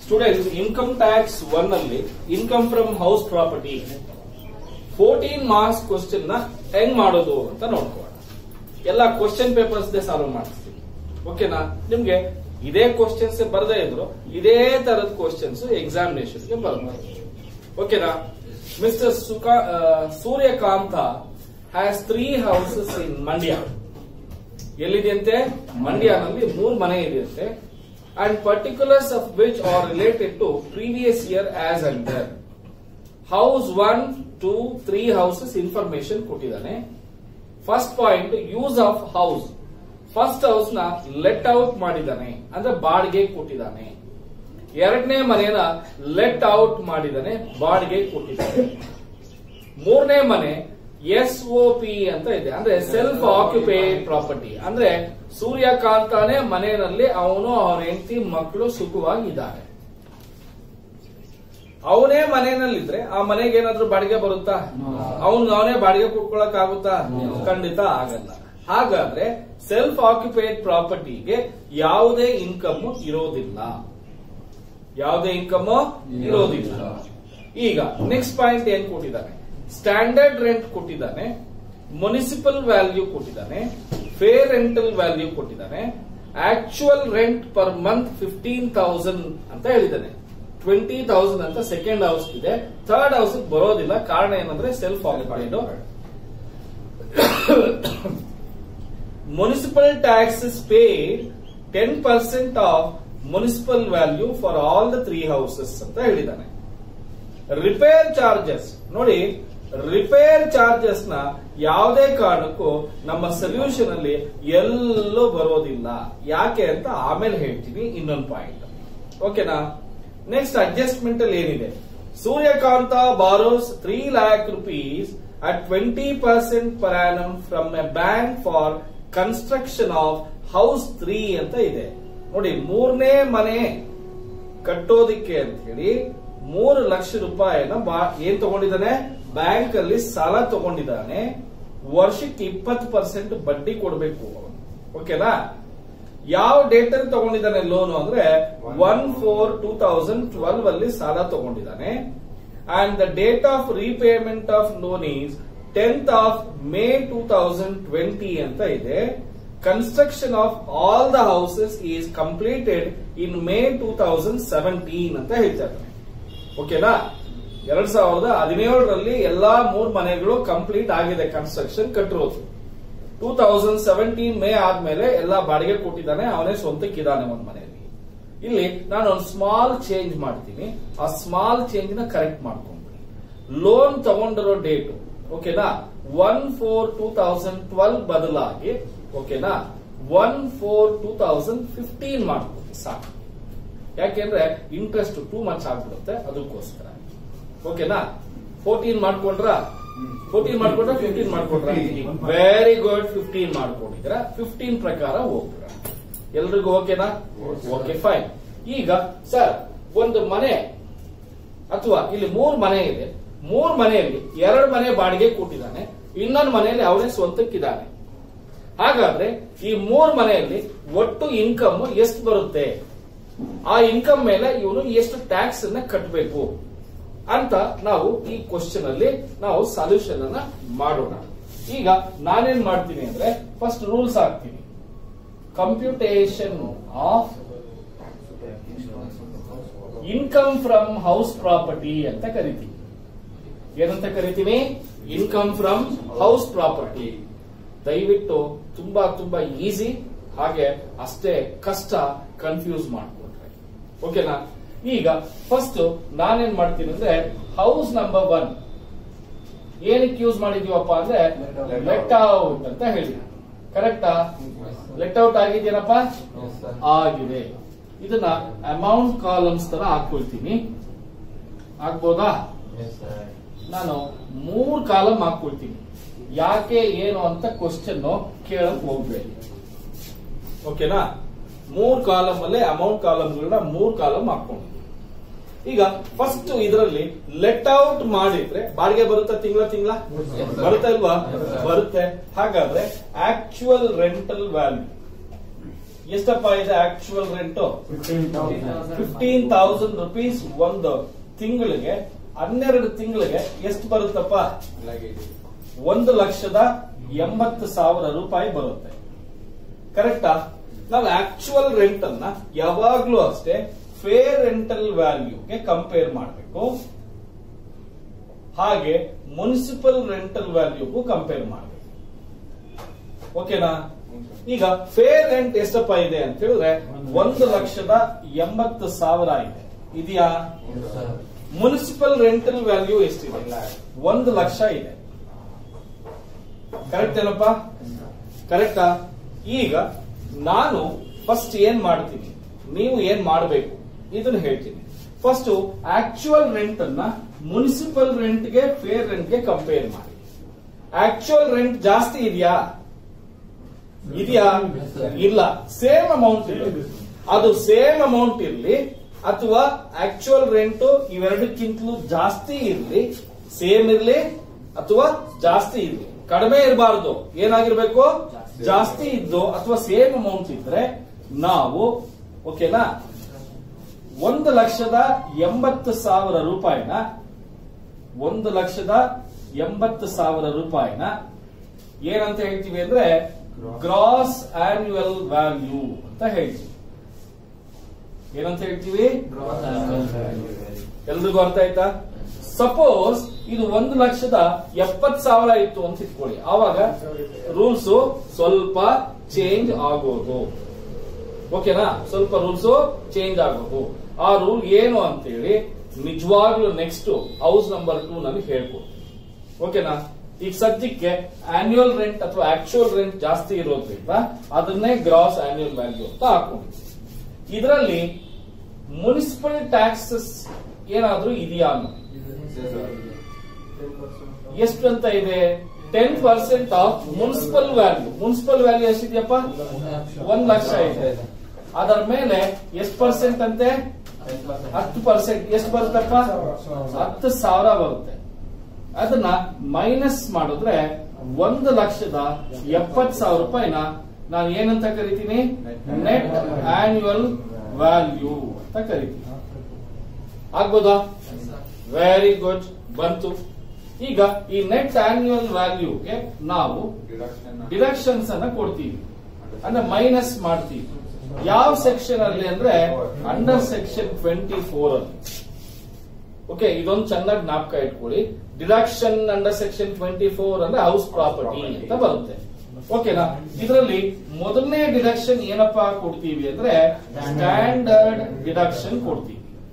Students income tax one ಅಲ್ಲಿ income from house property fourteen marks question ನ ಹೆಂಗ್ ಮಾಡೋದು ಅಂತ ನೋಡ್ಕೋಣ ಎಲ್ಲ ಕ್ವಶನ್ ಪೇಪರ್ಸ್ ಸಾಲ್ವ್ ಮಾಡಿಸ್ತೀನಿ ಓಕೆನಾ ನಿಮ್ಗೆ ಇದೇ ಕ್ವಶನ್ಸ್ ಬರದೇ ಇದ್ರು ಇದೇ ತರದ ಕ್ವಶನ್ಸ್ ಎಕ್ಸಾಮಿನೇಷನ್ ಗೆ ಬರ್ಬೋದು ಓಕೆನಾ mister Suka Suryakanta has three houses in Mandya ಎಲ್ಲಿದೆಯಂತೆ ಮಂಡ್ಯನಲ್ಲಿ ಮೂರ್ ಮನೆ ಇದೆಯಂತೆ and particulars of which are related to previous year as under house one two three houses information ಕೊಟ್ಟಿದ್ದಾನೆ first point use of house first house ನ ಲೆಟ್ ಔಟ್ ಮಾಡಿದ್ದಾನೆ ಅಂದ್ರೆ ಬಾಡಿಗೆ ಕೊಟ್ಟಿದ್ದಾನೆ ಎರಡನೇ ಮನೆನ ಲೆಟ್ ಔಟ್ ಮಾಡಿದ್ದಾನೆ ಬಾಡಿಗೆ ಕೊಟ್ಟಿದ್ದಾನೆ ಮೂರನೇ ಮನೆ ಎಸ್ ಒ ಪಿ ಅಂತ ಇದೆ ಅಂದ್ರೆ ಸೆಲ್ಫ್ ಆಕ್ಯುಪೈಡ್ ಪ್ರಾಪರ್ಟಿ ಅಂದ್ರೆ ಸೂರ್ಯಕಾಂತಾನೆ ಮನೆಯಲ್ಲಿ ಅವನು ಅವನ ಹೆಂಡತಿ ಮಕ್ಕಳು ಸುಖವಾಗಿದ್ದಾರೆ ಅವನೇ ಮನೆಯಲ್ಲಿದ್ರೆ ಆ ಮನೆಗೆ ಏನಾದ್ರೂ ಬಾಡಿಗೆ ಬರುತ್ತಾ ಅವನ್ ಅವನೇ ಬಾಡಿಗೆ ಕೊಟ್ಕೊಳಕ್ ಆಗುತ್ತಾ ಖಂಡಿತ ಆಗಲ್ಲ ಹಾಗಾದ್ರೆ ಸೆಲ್ಫ್ ಆಕ್ಯುಪೈಡ್ ಪ್ರಾಪರ್ಟಿಗೆ ಯಾವುದೇ ಇನ್ಕಮ್ ಇರೋದಿಲ್ಲ ಯಾವುದೇ ಇನ್ಕಮ್ ಇರೋದಿಲ್ಲ ಈಗ ನೆಕ್ಸ್ಟ್ ಪಾಯಿಂಟ್ ಏನ್ ಕೊಟ್ಟಿದ್ದಾನೆ ಸ್ಟ್ಯಾಂಡರ್ಡ್ ರೆಂಟ್ ಕೊಟ್ಟಿದ್ದಾನೆ ಮುನಿಸಿಪಲ್ ವ್ಯಾಲ್ಯೂ ಕೊಟ್ಟಿದ್ದಾನೆ ಫೇರ್ ರೆಂಟಲ್ ವ್ಯಾಲ್ಯೂ ಕೊಟ್ಟಿದ್ದಾನೆ actual rent per month fifteen thousand ಅಂತ ಹೇಳಿದ್ದಾನೆ ಟ್ವೆಂಟಿ ತೌಸಂಡ್ ಅಂತ ಸೆಕೆಂಡ್ ಹೌಸ್ ಇದೆ ಥರ್ಡ್ ಹೌಸ್ ಬರೋದಿಲ್ಲ ಕಾರಣ ಏನಂದ್ರೆ self occupied municipal tax is paid ten percent of municipal value for all the three houses ಅಂತ ಹೇಳಿದ್ದಾನೆ ರಿಪೇರ್ ಚಾರ್ಜಸ್ ನೋಡಿ ರಿಪೇರ್ ಚಾರ್ಜಸ್ ನ ಯಾವುದೇ ಕಾರಣಕ್ಕೂ ನಮ್ಮ ಸೊಲ್ಯೂಷನ್ ಅಲ್ಲಿ ಎಲ್ಲೂ ಬರೋದಿಲ್ಲ ಯಾಕೆ ಅಂತ ಆಮೇಲೆ ಹೇಳ್ತೀನಿ ಇನ್ನೊಂದು ಪಾಯಿಂಟ್ ಓಕೆನಾ ನೆಕ್ಸ್ಟ್ ಅಡ್ಜಸ್ಟ್ಮೆಂಟ್ ಅಲ್ಲಿ ಏನಿದೆ Suryakanta borrows three lakh rupees at twenty percent per annum from a bank for construction of house three ಅಂತ ಇದೆ ನೋಡಿ ಮೂರನೇ ಮನೆ ಕಟ್ಟೋದಿಕ್ಕೆ ಅಂತ ಹೇಳಿ ಮೂರು ಲಕ್ಷ ರೂಪಾಯಿನ ಬಾ- ಏನ್ ತಗೊಂಡಿದ್ದಾನೆ ಬ್ಯಾಂಕ್ ಅಲ್ಲಿ ಸಾಲ ತಗೊಂಡಿದ್ದಾನೆ ವರ್ಷಕ್ಕೆ ಇಪ್ಪತ್ತು ಪರ್ಸೆಂಟ್ ಬಡ್ಡಿ ಕೊಡಬೇಕು ಅವನು ಓಕೆನಾ ಯಾವ ಡೇಟ್ ಅಲ್ಲಿ ತಗೊಂಡಿದ್ದಾನೆ ಲೋನ್ ಅಂದ್ರೆ one four two thousand twelve ಅಲ್ಲಿ ಸಾಲ ತಗೊಂಡಿದ್ದಾನೆ and the date of repayment of loan is tenth of May two thousand twenty ಅಂತ ಇದೆ construction of all the houses is completed in May two thousand seventeen ಅಂತ ಹೇಳ್ತಾ ಇದ್ದಾನೆ ಓಕೆನಾ ಎರಡ್ ಸಾವಿರದ ಹದಿನೇಳರಲ್ಲಿ ಎಲ್ಲಾ ಮೂರ್ ಮನೆಗಳು ಕಂಪ್ಲೀಟ್ ಆಗಿದೆ ಕನ್ಸ್ಟ್ರಕ್ಷನ್ ಕಟ್ಟಿರೋದು ಟೂ ತೌಸಂಡ್ ಸೆವೆಂಟೀನ್ ಮೇ ಆದ್ಮೇಲೆ ಎಲ್ಲಾ ಬಾಡಿಗೆ ಕೊಟ್ಟಿದ್ದಾನೆ ಅವನೇ ಸ್ವಂತಕ್ಕಿದ್ದಾನೆ ಒಂದ್ ಮನೆಯಲ್ಲಿ ಇಲ್ಲಿ ನಾನು ಒಂದು ಸ್ಮಾಲ್ ಚೇಂಜ್ ಮಾಡ್ತೀನಿ ಆ ಸ್ಮಾಲ್ ಚೇಂಜ್ ನ ಕರೆಕ್ಟ್ ಮಾಡ್ಕೊಂಡ್ಬಿಡಿ ಲೋನ್ ತಗೊಂಡಿರೋ ಡೇಟ್ ಓಕೆನಾ one four two thousand twelve ಬದಲಾಗಿ ಓಕೆನಾ one four two thousand fifteen ಮಾಡ್ಕೊಳ್ಳಿ ಸಾಕು ಯಾಕೆಂದ್ರೆ ಇಂಟ್ರೆಸ್ಟ್ ಟೂ ಮಚ್ ಆಗ್ಬಿಡುತ್ತೆ ಅದಕ್ಕೋಸ್ಕರ ಓಕೆನಾ ಫೋರ್ಟೀನ್ ಮಾಡ್ಕೊಂಡ್ರ ಫೋರ್ಟೀನ್ ಮಾಡ್ಕೊಂಡ್ರ ಫಿಫ್ಟೀನ್ ಮಾಡ್ಕೊಂಡ್ರ ವೆರಿ ಗುಡ್ ಫಿಫ್ಟೀನ್ ಮಾಡ್ಕೊಂಡಿದ್ರ ಫಿಫ್ಟೀನ್ ಪ್ರಕಾರ ಹೋಗ್ಬಿಡ ಎಲ್ರಿಗೂ ಓಕೆನಾ ಓಕೆ ಫೈನ್ ಈಗ ಸರ್ ಒಂದು ಮನೆ ಅಥವಾ ಇಲ್ಲಿ ಮೂರ್ ಮನೆ ಇದೆ ಮೂರ್ ಮನೆಯಲ್ಲಿ ಎರಡು ಮನೆ ಬಾಡಿಗೆ ಕೊಟ್ಟಿದ್ದಾನೆ ಇನ್ನೊಂದು ಮನೆಯಲ್ಲಿ ಅವನೇ ಸ್ವಂತಕ್ಕಿದ್ದಾನೆ ಹಾಗಾದ್ರೆ ಈ ಮೂರ್ ಮನೆಯಲ್ಲಿ ಒಟ್ಟು ಇನ್ಕಮ್ ಎಷ್ಟು ಬರುತ್ತೆ ಆ ಇನ್ಕಮ್ ಮೇಲೆ ಇವನು ಎಷ್ಟು ಟ್ಯಾಕ್ಸ್ ಅನ್ನ ಕಟ್ಟಬೇಕು ಅಂತ ನಾವು ಈ ಕ್ವಶನ್ ಅಲ್ಲಿ ನಾವು ಸೊಲ್ಯೂಷನ್ ಅನ್ನ ಮಾಡೋಣ ಈಗ ನಾನೇನ್ ಮಾಡ್ತೀನಿ ಅಂದ್ರೆ ಫಸ್ಟ್ ರೂಲ್ಸ್ ಹಾಕ್ತೀನಿ computation of income from house property ಅಂತ ಕರಿತೀವಿ ಏನಂತ ಕರಿತೀವಿ ಇನ್ಕಮ್ ಫ್ರಮ್ ಹೌಸ್ ಪ್ರಾಪರ್ಟಿ ದಯವಿಟ್ಟು ತುಂಬಾ ತುಂಬಾ ಈಸಿ ಹಾಗೆ ಅಷ್ಟೇ ಕಷ್ಟ ಕನ್ಫ್ಯೂಸ್ ಮಾಡ್ಕೊಂಡ್ರೆ ಓಕೆನಾ ಈಗ ಫಸ್ಟ್ ನಾನೇನ್ ಮಾಡ್ತೀನಿ ಅಂದ್ರೆ ಹೌಸ್ ನಂಬರ್ ಒನ್ ಏನಕ್ಕೆ ಯೂಸ್ ಮಾಡಿದೀವಪ್ಪ ಅಂದ್ರೆ ಲೆಟ್ ಔಟ್ ಅಂತ ಹೇಳಿ ಕರೆಕ್ಟಾ ಲೆಟ್ ಔಟ್ ಆಗಿದೆಯೇನಪ್ಪ ಆಗಿದೆ ಇದನ್ನ ಅಮೌಂಟ್ ಕಾಲಮ್ಸ್ ತರ ಹಾಕೊಳ್ತೀನಿ ಆಗ್ಬೋದಾ ನಾನು ಮೂರ್ ಕಾಲಮ್ ಹಾಕೊಳ್ತೀನಿ ಯಾಕೆ ಏನು ಅಂತ ಕ್ವಶನ್ ಕೇಳಕ್ ಹೋಗ್ಬೇಡಿ ಓಕೆನಾ ಮೂರ್ ಕಾಲಮ್ ಅಲ್ಲೇ ಅಮೌಂಟ್ ಕಾಲಮ್ಗಳನ್ನ ಮೂರ್ ಕಾಲಮ್ ಹಾಕೊಂಡು ಈಗ ಫಸ್ಟ್ ಇದರಲ್ಲಿ ಲೆಟ್ ಔಟ್ ಮಾಡಿದ್ರೆ ಬಾಡಿಗೆ ಬರುತ್ತಾ ತಿಂಗಳ ತಿಂಗಳ ಬರುತ್ತಾ ಇಲ್ವಾ ಬರುತ್ತೆ ಹಾಗಾದ್ರೆ ಆಕ್ಚುಯಲ್ ರೆಂಟಲ್ ವ್ಯಾಲ್ಯೂ ಎಷ್ಟಪ್ಪ ಇದೆ actual rent fifteen thousand rupees ಒಂದು ತಿಂಗಳಿಗೆ ಹನ್ನೆರಡು ತಿಂಗಳಿಗೆ ಎಷ್ಟು ಬರುತ್ತಪ್ಪ ಒಂದು ಲಕ್ಷದ ಎಂಬತ್ತು ಸಾವಿರ ರೂಪಾಯಿ ಬರುತ್ತೆ ಕರೆಕ್ಟಾ ನಾವು ಆಕ್ಚುಯಲ್ ರೆಂಟ್ ಅನ್ನ ಯಾವಾಗ್ಲೂ ಅಷ್ಟೇ ಫೇರ್ ರೆಂಟಲ್ ವ್ಯಾಲ್ಯೂಗೆ ಕಂಪೇರ್ ಮಾಡಬೇಕು ಹಾಗೆ ಮುನ್ಸಿಪಲ್ ರೆಂಟಲ್ ವ್ಯಾಲ್ಯೂಗೂ ಕಂಪೇರ್ ಮಾಡಬೇಕು ಓಕೆನಾ ಈಗ ಫೇರ್ ರೆಂಟ್ ಎಷ್ಟಪ್ಪ ಇದೆ ಅಂತ ಹೇಳಿದ್ರೆ ಒಂದು ಲಕ್ಷದ ಎಂಬತ್ತು ಸಾವಿರ ಇದೆ ಇದೆಯಾ ಮುನ್ಸಿಪಲ್ ರೆಂಟಲ್ ವ್ಯಾಲ್ಯೂ ಎಷ್ಟಿದೆ ಒಂದು ಲಕ್ಷ ಇದೆ ಕರೆಕ್ಟ್ ಏನಪ್ಪ ಕರೆಕ್ಟಾ ಈಗ ನಾನು ಫಸ್ಟ್ ಏನ್ ಮಾಡ್ತೀನಿ ನೀವು ಏನ್ ಮಾಡಬೇಕು ಇದನ್ನ ಹೇಳ್ತೀನಿ ಫಸ್ಟ್ ಆಕ್ಚುಯಲ್ ರೆಂಟ್ ಅನ್ನ ಮುನ್ಸಿಪಲ್ ರೆಂಟ್ಗೆ ಫೇರ್ ರೆಂಟ್ಗೆ ಕಂಪೇರ್ ಮಾಡಿ ಆಕ್ಚುಯಲ್ ರೆಂಟ್ ಜಾಸ್ತಿ ಇದೆಯಾ ಇದೆಯಾ ಇಲ್ಲ ಸೇಮ್ ಅಮೌಂಟ್ ಇದೆ ಅದು ಸೇಮ್ ಅಮೌಂಟ್ ಇರ್ಲಿ ಅಥವಾ ಆಕ್ಚುಯಲ್ ರೆಂಟ್ ಇವೆರಡಕ್ಕಿಂತಲೂ ಜಾಸ್ತಿ ಇರ್ಲಿ ಸೇಮ್ ಇರ್ಲಿ ಅಥವಾ ಜಾಸ್ತಿ ಇರ್ಲಿ ಕಡಿಮೆ ಇರಬಾರದು ಏನಾಗಿರ್ಬೇಕು ಜಾಸ್ತಿ ಇದ್ದು ಅಥವಾ ಸೇಮ್ ಅಮೌಂಟ್ ಇದ್ರೆ ನಾವು ಓಕೆನಾ ಒಂದು ಲಕ್ಷದ ಎಂಬತ್ತು ಸಾವಿರ ರೂಪಾಯಿನ ಒಂದು ಲಕ್ಷದ ಎಂಬತ್ತು ಸಾವಿರ ರೂಪಾಯಿನ ಏನಂತ ಹೇಳ್ತೀವಿ ಅಂದ್ರೆ ಗ್ರಾಸ್ ಆನ್ಯುವಲ್ ವ್ಯಾಲ್ಯೂ ಅಂತ ಹೇಳ್ತೀವಿ ಏನಂತ ಹೇಳ್ತೀವಿ ಎಲ್ರಿಗೂ ಅರ್ಥ ಆಯ್ತಾ ಸಪೋಸ್ ಇದು ಒಂದು ಲಕ್ಷದ ಎಪ್ಪತ್ ಸಾವಿರ ಇತ್ತು ಅಂತ ಇಟ್ಕೊಳ್ಳಿ ಆವಾಗ ರೂಲ್ಸ್ ಸ್ವಲ್ಪ ಚೇಂಜ್ ಆಗೋದು ಓಕೆನಾ ಸ್ವಲ್ಪ ರೂಲ್ಸ್ ಚೇಂಜ್ ಆಗೋದು ಆ ರೂಲ್ ಏನು ಅಂತೇಳಿ ನಿಜವಾಗ್ಲೂ ನೆಕ್ಸ್ಟ್ ಹೌಸ್ ನಂಬರ್ ಟೂ ನಲ್ಲಿ ಹೇಳ್ಕೊಡ್ತೀನಿ ಓಕೆನಾ ಈಗ ಸದ್ಯಕ್ಕೆ ಆನ್ಯುವಲ್ ರೆಂಟ್ ಅಥವಾ ಆಕ್ಚುಯಲ್ ರೆಂಟ್ ಜಾಸ್ತಿ ಇರೋದ್ರಿಂದ ಅದನ್ನೇ ಗ್ರಾಸ್ ಆನ್ಯುವಲ್ ವ್ಯಾಲ್ಯೂ ಅಂತ ಹಾಕೊಂಡಿದ್ವಿ ಇದರಲ್ಲಿ ಮುನ್ಸಿಪಲ್ ಟ್ಯಾಕ್ಸಸ್ ಏನಾದ್ರೂ ಇದೆಯಾ ಅನ್ನೋ ಎಷ್ಟು ಅಂತ ಇದೆ ten percent of municipal value municipal value ಎಷ್ಟಿದೆಯಪ್ಪ ಒಂದ್ ಲಕ್ಷ ಇದೆ ಅದರ ಮೇಲೆ ಎಷ್ಟು ಪರ್ಸೆಂಟ್ ಅಂತೆ ಹತ್ತು ಪರ್ಸೆಂಟ್ ಎಷ್ಟು ಬರುತ್ತಪ್ಪ ಹತ್ತು ಸಾವಿರ ಬರುತ್ತೆ ಅದನ್ನ ಮೈನಸ್ ಮಾಡಿದ್ರೆ ಒಂದು ಲಕ್ಷದ ಎಪ್ಪತ್ ಸಾವಿರ ರೂಪಾಯಿನ ನಾನು ಏನಂತ ಕರಿತೀನಿ ನೆಟ್ ಆನ್ಯುವಲ್ ವ್ಯಾಲ್ಯೂ ಅಂತ ಕರಿತೀನಿ ಆಗ್ಬೋದಾ ವೆರಿ ಗುಡ್ ಬಂತು ಈಗ ಈ ನೆಟ್ ಆನ್ಯುವಲ್ ವ್ಯಾಲ್ಯೂಗೆ ನಾವು ಡಿಡಕ್ಷನ್ಸ್ ಅನ್ನ ಕೊಡ್ತೀವಿ ಅಂದ್ರೆ ಮೈನಸ್ ಮಾಡ್ತೀವಿ ಯಾವ ಸೆಕ್ಷನ್ ಅಲ್ಲಿ ಅಂದ್ರೆ ಅಂಡರ್ ಸೆಕ್ಷನ್ ಟ್ವೆಂಟಿ ಫೋರ್ ಅಲ್ಲಿ ಓಕೆ ಇದೊಂದು ಚೆನ್ನಾಗಿ ಜ್ಞಾಪಕ ಇಟ್ಕೊಳ್ಳಿ deduction under section twenty four ಅಂದ್ರೆ ಹೌಸ್ ಪ್ರಾಪರ್ಟಿ ಅಂತ ಬರುತ್ತೆ ಓಕೆನಾ ಇದರಲ್ಲಿ ಮೊದಲನೇ ಡಿಡಕ್ಷನ್ ಏನಪ್ಪಾ ಕೊಡ್ತೀವಿ ಅಂದ್ರೆ ಸ್ಟ್ಯಾಂಡರ್ಡ್ ಡಿಡಕ್ಷನ್ ಕೊಡ್ತೀವಿ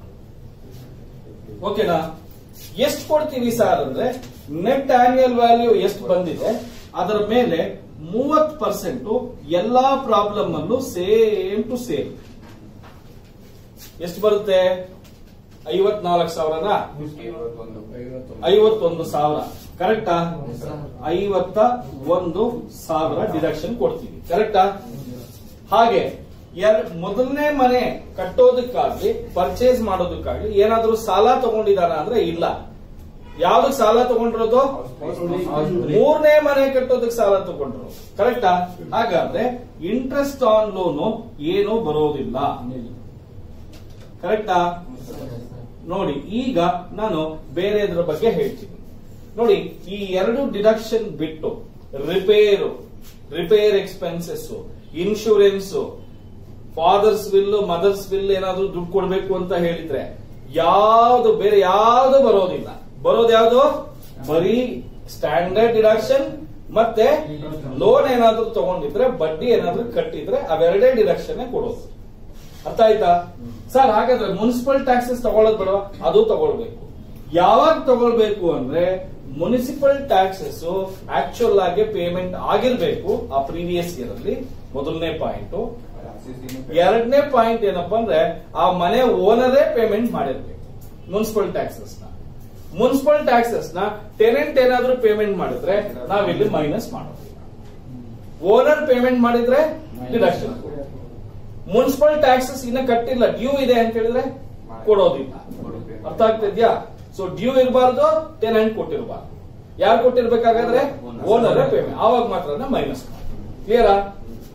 ಓಕೆನಾ ಎಷ್ಟು ಕೊಡ್ತೀವಿ ಸರ್ ಅಂದ್ರೆ ನೆಟ್ ಆನ್ಯುಯಲ್ ವ್ಯಾಲ್ಯೂ ಎಷ್ಟು ಬಂದಿದೆ ಅದರ ಮೇಲೆ ಮೂವತ್ ಪರ್ಸೆಂಟ್ ಎಲ್ಲಾ ಪ್ರಾಬ್ಲಮ್ ಅನ್ನು ಸೇಮ್ ಟು ಸೇಮ್ ಎಷ್ಟು ಬರುತ್ತೆ ಐವತ್ನಾಲ್ಕು ಸಾವಿರದ ಐವತ್ತೊಂದು ಸಾವಿರ ಕರೆಕ್ಟಾ ಐವತ್ತ ಒಂದು ಸಾವಿರ ಡಿಡಕ್ಷನ್ ಕೊಡ್ತೀವಿ ಕರೆಕ್ಟಾ ಹಾಗೆ ಎರ್- ಮೊದಲನೇ ಮನೆ ಕಟ್ಟೋದಕ್ಕಾಗ್ಲಿ ಪರ್ಚೇಸ್ ಮಾಡೋದಕ್ಕಾಗ್ಲಿ ಏನಾದ್ರೂ ಸಾಲ ತಗೊಂಡಿದಾನ ಅಂದ್ರೆ ಇಲ್ಲ ಯಾವ್ದಕ್ ಸಾಲ ತಗೊಂಡಿರೋದು ಮೂರನೇ ಮನೆ ಕಟ್ಟೋದಕ್ಕೆ ಸಾಲ ತಗೊಂಡ್ರು ಕರೆಕ್ಟಾ ಹಾಗಾದ್ರೆ ಇಂಟ್ರೆಸ್ಟ್ ಆನ್ ಲೋನು ಏನು ಬರೋದಿಲ್ಲ ಕರೆಕ್ಟಾ ನೋಡಿ ಈಗ ನಾನು ಬೇರೆದ್ರ ಬಗ್ಗೆ ಹೇಳ್ತೀನಿ ನೋಡಿ ಈ ಎರಡು ಡಿಡಕ್ಷನ್ ಬಿಟ್ಟು repair repair expenses insurance father's will mother's will ಏನಾದ್ರೂ ದುಡ್ಡು ಕೊಡ್ಬೇಕು ಅಂತ ಹೇಳಿದ್ರೆ ಯಾವ್ದು ಬೇರೆ ಯಾವ್ದು ಬರೋದಿಲ್ಲ ಬರೋದು ಯಾವ್ದು ಬರೀ ಸ್ಟ್ಯಾಂಡರ್ಡ್ ಡಿಡಕ್ಷನ್ ಮತ್ತೆ ಲೋನ್ ಏನಾದ್ರೂ ತಗೊಂಡಿದ್ರೆ ಬಡ್ಡಿ ಏನಾದ್ರೂ ಕಟ್ಟಿದ್ರೆ ಅವೆರಡೇ ಡಿಡಕ್ಷನ್ ಕೊಡೋದು ಅರ್ಥ ಆಯ್ತಾ ಸರ್ ಹಾಗಾದ್ರೆ ಮುನ್ಸಿಪಲ್ ಟ್ಯಾಕ್ಸಸ್ ತಗೊಳ್ಳೋದು ಬೇಡ ಅದು ತಗೊಳ್ಬೇಕು ಯಾವಾಗ ತಗೊಳ್ಬೇಕು ಅಂದ್ರೆ ಮುನ್ಸಿಪಲ್ ಟ್ಯಾಕ್ಸಸ್ ಆಕ್ಚುಯಲ್ ಆಗಿ ಪೇಮೆಂಟ್ ಆಗಿರ್ಬೇಕು ಆ ಪ್ರೀವಿಯಸ್ ಇಯರ್ ಅಲ್ಲಿ ಮೊದಲನೇ ಪಾಯಿಂಟ್ ಎರಡನೇ ಪಾಯಿಂಟ್ ಏನಪ್ಪಾ ಅಂದ್ರೆ ಆ ಮನೆ ಓನರೇ ಪೇಮೆಂಟ್ ಮಾಡಿರ್ಬೇಕು ಮುನ್ಸಿಪಲ್ ಟ್ಯಾಕ್ಸಸ್ ನ ಮುನ್ಸಿಪಲ್ ಟ್ಯಾಕ್ಸಸ್ ನ ಟೆನೆಂಟ್ ಏನಾದ್ರೂ ಪೇಮೆಂಟ್ ಮಾಡಿದ್ರೆ ನಾವಿಲ್ಲಿ ಮೈನಸ್ ಮಾಡೋದು ಓನರ್ ಪೇಮೆಂಟ್ ಮಾಡಿದ್ರೆ ಡಿಡಕ್ಷನ್ ಮುನ್ಸಿಪಲ್ ಟ್ಯಾಕ್ಸಸ್ ಇನ್ನ ಕಟ್ಟಿಲ್ಲ ಡ್ಯೂ ಇದೆ ಅಂತ ಹೇಳಿದ್ರೆ ಕೊಡೋದಿಲ್ಲ ಅರ್ಥ ಆಗ್ತಿದ್ಯಾ ಸೊ ಡ್ಯೂ ಇರಬಾರ್ದು ಟೆನೆಂಟ್ ಕೊಟ್ಟಿರಬಾರ್ದು ಯಾರು ಕೊಟ್ಟಿರ್ಬೇಕಾಗಾದ್ರೆ ಓನರ್ ಪೇಮೆಂಟ್ ಆವಾಗ ಮಾತ್ರ ಮೈನಸ್ ಕ್ಲಿಯರಾ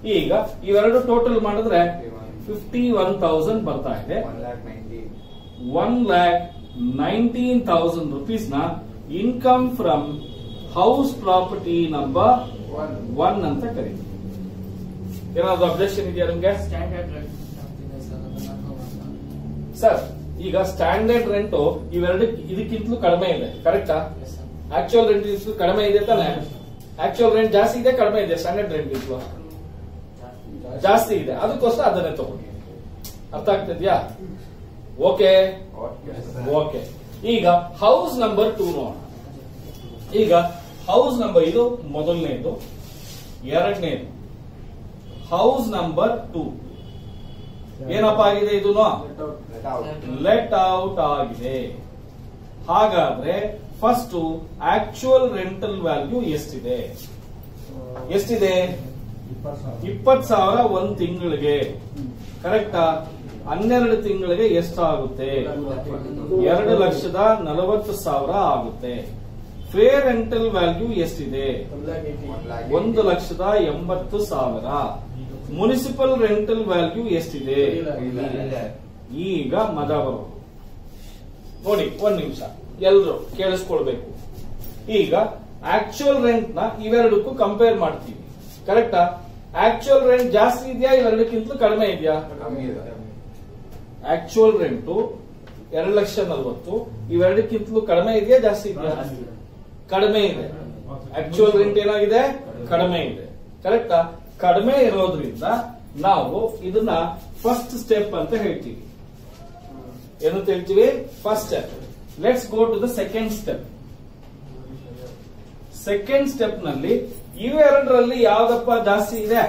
ಈಗ ಇವೆರಡು ಟೋಟಲ್ ಮಾಡಿದ್ರೆ ಫಿಫ್ಟಿ ಒನ್ ತೌಸಂಡ್ ಬರ್ತಾ ಇದೆ one lakh nineteen thousand rupees ನ income from house property number one ಅಂತ ಕರೀತೀವಿ ಏನಾದ್ರು ಅಬ್ಜೆಕ್ಷನ್ ಇದೆಯಾ ನಿಮ್ಗೆ ಸ್ಟ್ಯಾಂಡರ್ಡ್ ರೇಟ್ ಆಗ್ತಿದೆ ಸರ್ ಅದನ್ನ ನೋಡೋಣ. ಸರ್ ಈಗ ಸ್ಟ್ಯಾಂಡರ್ಡ್ ರೆಂಟ್ ಇವೆರಡು ಇದಕ್ಕಿಂತಲೂ ಕಡಿಮೆ ಇದೆ ಕರೆಕ್ಟಾ Yes, sir. ಆಕ್ಚುಯಲ್ ರೆಂಟ್ ಇಷ್ಟು ಕಡಿಮೆ ಇದೆ ತಾನೆ ಆಕ್ಚುಯಲ್ ರೆಂಟ್ ಜಾಸ್ತಿ ಇದೆ ಕಡಿಮೆ ಇದೆ ಸ್ಟ್ಯಾಂಡರ್ಡ್ ರೆಂಟ್ ಇತ್ತು ಜಾಸ್ತಿ ಇದೆ ಅದಕ್ಕೋಸ್ಕರ ಅದನ್ನೇ ತಗೊಂಡಿ ಅರ್ಥ ಆಗ್ತಿದ್ಯಾ ಓಕೆ ಓಕೆ ಈಗ ಹೌಸ್ ನಂಬರ್ ಟೂ ನೋಡೋಣ ಈಗ ಹೌಸ್ ನಂಬರ್ ಇದು ಮೊದಲನೇದು ಎರಡನೇದು ಹೌಸ್ ನಂಬರ್ ಟೂ ಏನಪ್ಪ ಆಗಿದೆ ಇದು ಲೆಟ್ ಔಟ್ ಆಗಿದೆ ಹಾಗಾದ್ರೆ ಫಸ್ಟ್ ಆಕ್ಚುಯಲ್ ರೆಂಟಲ್ ವ್ಯಾಲ್ಯೂ ಎಷ್ಟಿದೆ ಎಷ್ಟಿದೆ ಇಪ್ಪತ್ ಸಾವಿರ ಒಂದ್ ತಿಂಗಳಿಗೆ ಕರೆಕ್ಟಾ ಹನ್ನೆರಡು ತಿಂಗಳಿಗೆ ಎಷ್ಟಾಗುತ್ತೆ ಎರಡು ಲಕ್ಷದ ನಲವತ್ತು ಸಾವಿರ ಆಗುತ್ತೆ ಫೇರ್ ರೆಂಟಲ್ ವ್ಯಾಲ್ಯೂ ಎಷ್ಟಿದೆ ಒಂದು ಲಕ್ಷದ ಎಂಬತ್ತು ಸಾವಿರ ಮುನಿಸಿಪಲ್ ರೆಂಟಲ್ ವ್ಯಾಲ್ಯೂ ಎಷ್ಟಿದೆ ಈಗ ಮದ ಬರೋದು ನೋಡಿ ಒಂದ್ ನಿಮಿಷ ಎಲ್ರು ಕೇಳಿಸ್ಕೊಳ್ಬೇಕು ಈಗ ಆಕ್ಚುಯಲ್ ರೆಂಟ್ ನ ಇವೆರಡಕ್ಕೂ ಕಂಪೇರ್ ಮಾಡ್ತೀವಿ ಕರೆಕ್ಟಾ ಆಕ್ಚುಯಲ್ ರೆಂಟ್ ಜಾಸ್ತಿ ಇದೆಯಾ ಇವೆರಡಕ್ಕಿಂತಲೂ ಕಡಿಮೆ ಇದೆಯಾ ಆಕ್ಚುಯಲ್ ರೆಂಟು ಎರಡು ಲಕ್ಷ ನಲ್ವತ್ತು ಇವೆರಡಕ್ಕಿಂತಲೂ ಕಡಿಮೆ ಇದೆಯಾ ಜಾಸ್ತಿ ಇದೆಯಾ ಕಡಿಮೆ ಇದೆ ಆಕ್ಚುಯಲ್ ರೆಂಟ್ ಏನಾಗಿದೆ ಕಡಿಮೆ ಇದೆ ಕರೆಕ್ಟಾ ಕಡಿಮೆ ಇರೋದ್ರಿಂದ ನಾವು ಇದನ್ನ ಫಸ್ಟ್ ಸ್ಟೆಪ್ ಅಂತ ಹೇಳ್ತೀವಿ ಏನಂತ ಹೇಳ್ತೀವಿ first step let's go to the second step second step ನಲ್ಲಿ ಇವೆರಡರಲ್ಲಿ ಯಾವ್ದಪ್ಪ ಜಾಸ್ತಿ ಇದೆ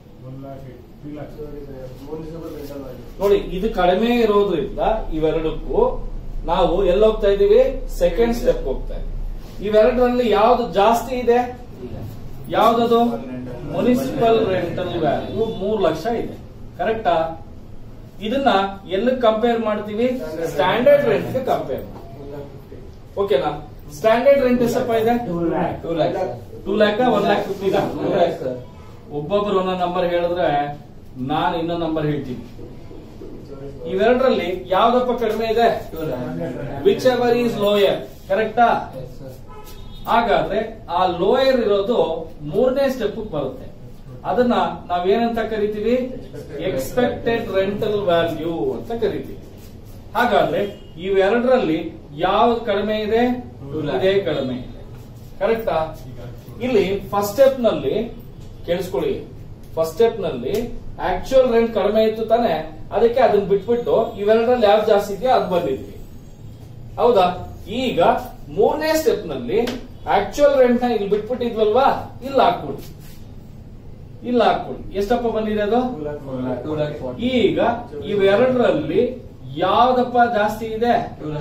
ನೋಡಿ ಇದು ಕಡಿಮೆ ಇರೋದ್ರಿಂದ ಇವೆರಡಕ್ಕೂ ನಾವು ಎಲ್ಲಿ ಹೋಗ್ತಾ ಇದೀವಿ ಸೆಕೆಂಡ್ ಸ್ಟೆಪ್ ಹೋಗ್ತಾ ಇದೀವಿ ಇವೆರಡರಲ್ಲಿ ಯಾವ್ದು ಜಾಸ್ತಿ ಇದೆ ಯಾವ್ದದು ಮುನಿಸಿಪಲ್ ರೆಂಟಲ್ ವ್ಯಾಲ್ಯೂ ಮೂರ್ ಲಕ್ಷ ಇದೆ ಕರೆಕ್ಟಾ ಇದನ್ನ ಎಲ್ಲಿ ಕಂಪೇರ್ ಮಾಡ್ತೀವಿ ಸ್ಟ್ಯಾಂಡರ್ಡ್ ರೆಂಟ್ ಗೆ ಕಂಪೇರ್ ಓಕೆನಾ ಸ್ಟ್ಯಾಂಡರ್ಡ್ ರೆಂಟ್ ಎಷ್ಟಪ್ಪ ಇದೆ two lakh one lakh fifty ಒಬ್ಬೊಬ್ರು ಒಂದೊಂದು ನಂಬರ್ ಹೇಳಿದ್ರೆ ನಾನು ಇನ್ನೊಂದು ನಂಬರ್ ಹೇಳ್ತೀನಿ ಇವೆರಡರಲ್ಲಿ ಯಾವ್ದಪ್ಪ ಕಡಿಮೆ ಇದೆ ವಿಚ್ ಎವರ್ ಈಸ್ ಲೋಯರ್ ಕರೆಕ್ಟಾ Yes, sir. ಹಾಗಾದ್ರೆ ಆ ಲೋಯರ್ ಇರೋದು ಮೂರನೇ ಸ್ಟೆಪ್ ಬರುತ್ತೆ ಅದನ್ನ ನಾವೇನಂತ ಕರಿತೀವಿ ಎಕ್ಸ್ಪೆಕ್ಟೆಡ್ ರೆಂಟಲ್ ವ್ಯಾಲ್ಯೂ ಅಂತ ಕರಿತೀವಿ ಹಾಗಾದ್ರೆ ಇವೆರಡರಲ್ಲಿ ಯಾವ್ದು ಕಡಿಮೆ ಇದೆ ಇದೇ ಕಡಿಮೆ ಇದೆ ಕರೆಕ್ಟಾ ಇಲ್ಲಿ ಫಸ್ಟ್ ಸ್ಟೆಪ್ ನಲ್ಲಿ ಕೇಳಿಸ್ಕೊಳ್ಳಿ ಫಸ್ಟ್ ಸ್ಟೆಪ್ ನಲ್ಲಿ ಆಕ್ಚುಯಲ್ ರೆಂಟ್ ಕಡಿಮೆ ಇತ್ತು ತಾನೆ ಅದಕ್ಕೆ ಅದನ್ನ ಬಿಟ್ಬಿಟ್ಟು ಇವೆರಡರಲ್ಲಿ ಯಾವ್ದು ಜಾಸ್ತಿ ಇದೆಯೋ ಅದು ಬಂದಿದ್ವಿ ಹೌದಾ ಈಗ ಮೂರನೇ ಸ್ಟೆಪ್ ನಲ್ಲಿ ಆಕ್ಚುಯಲ್ ರೆಂಟ್ ನ ಇಲ್ಲಿ ಬಿಟ್ಬಿಟ್ಟಿದ್ವಲ್ವಾ ಇಲ್ಲಿ ಹಾಕ್ಬಿಡಿ ಇಲ್ಲಿ ಹಾಕ್ಬಿಡಿ ಎಷ್ಟಪ್ಪ ಬಂದಿದೆ ಅದು ಈಗ ಇವೆರಡರಲ್ಲಿ ಯಾವ್ದಪ್ಪ ಜಾಸ್ತಿ ಇದೆ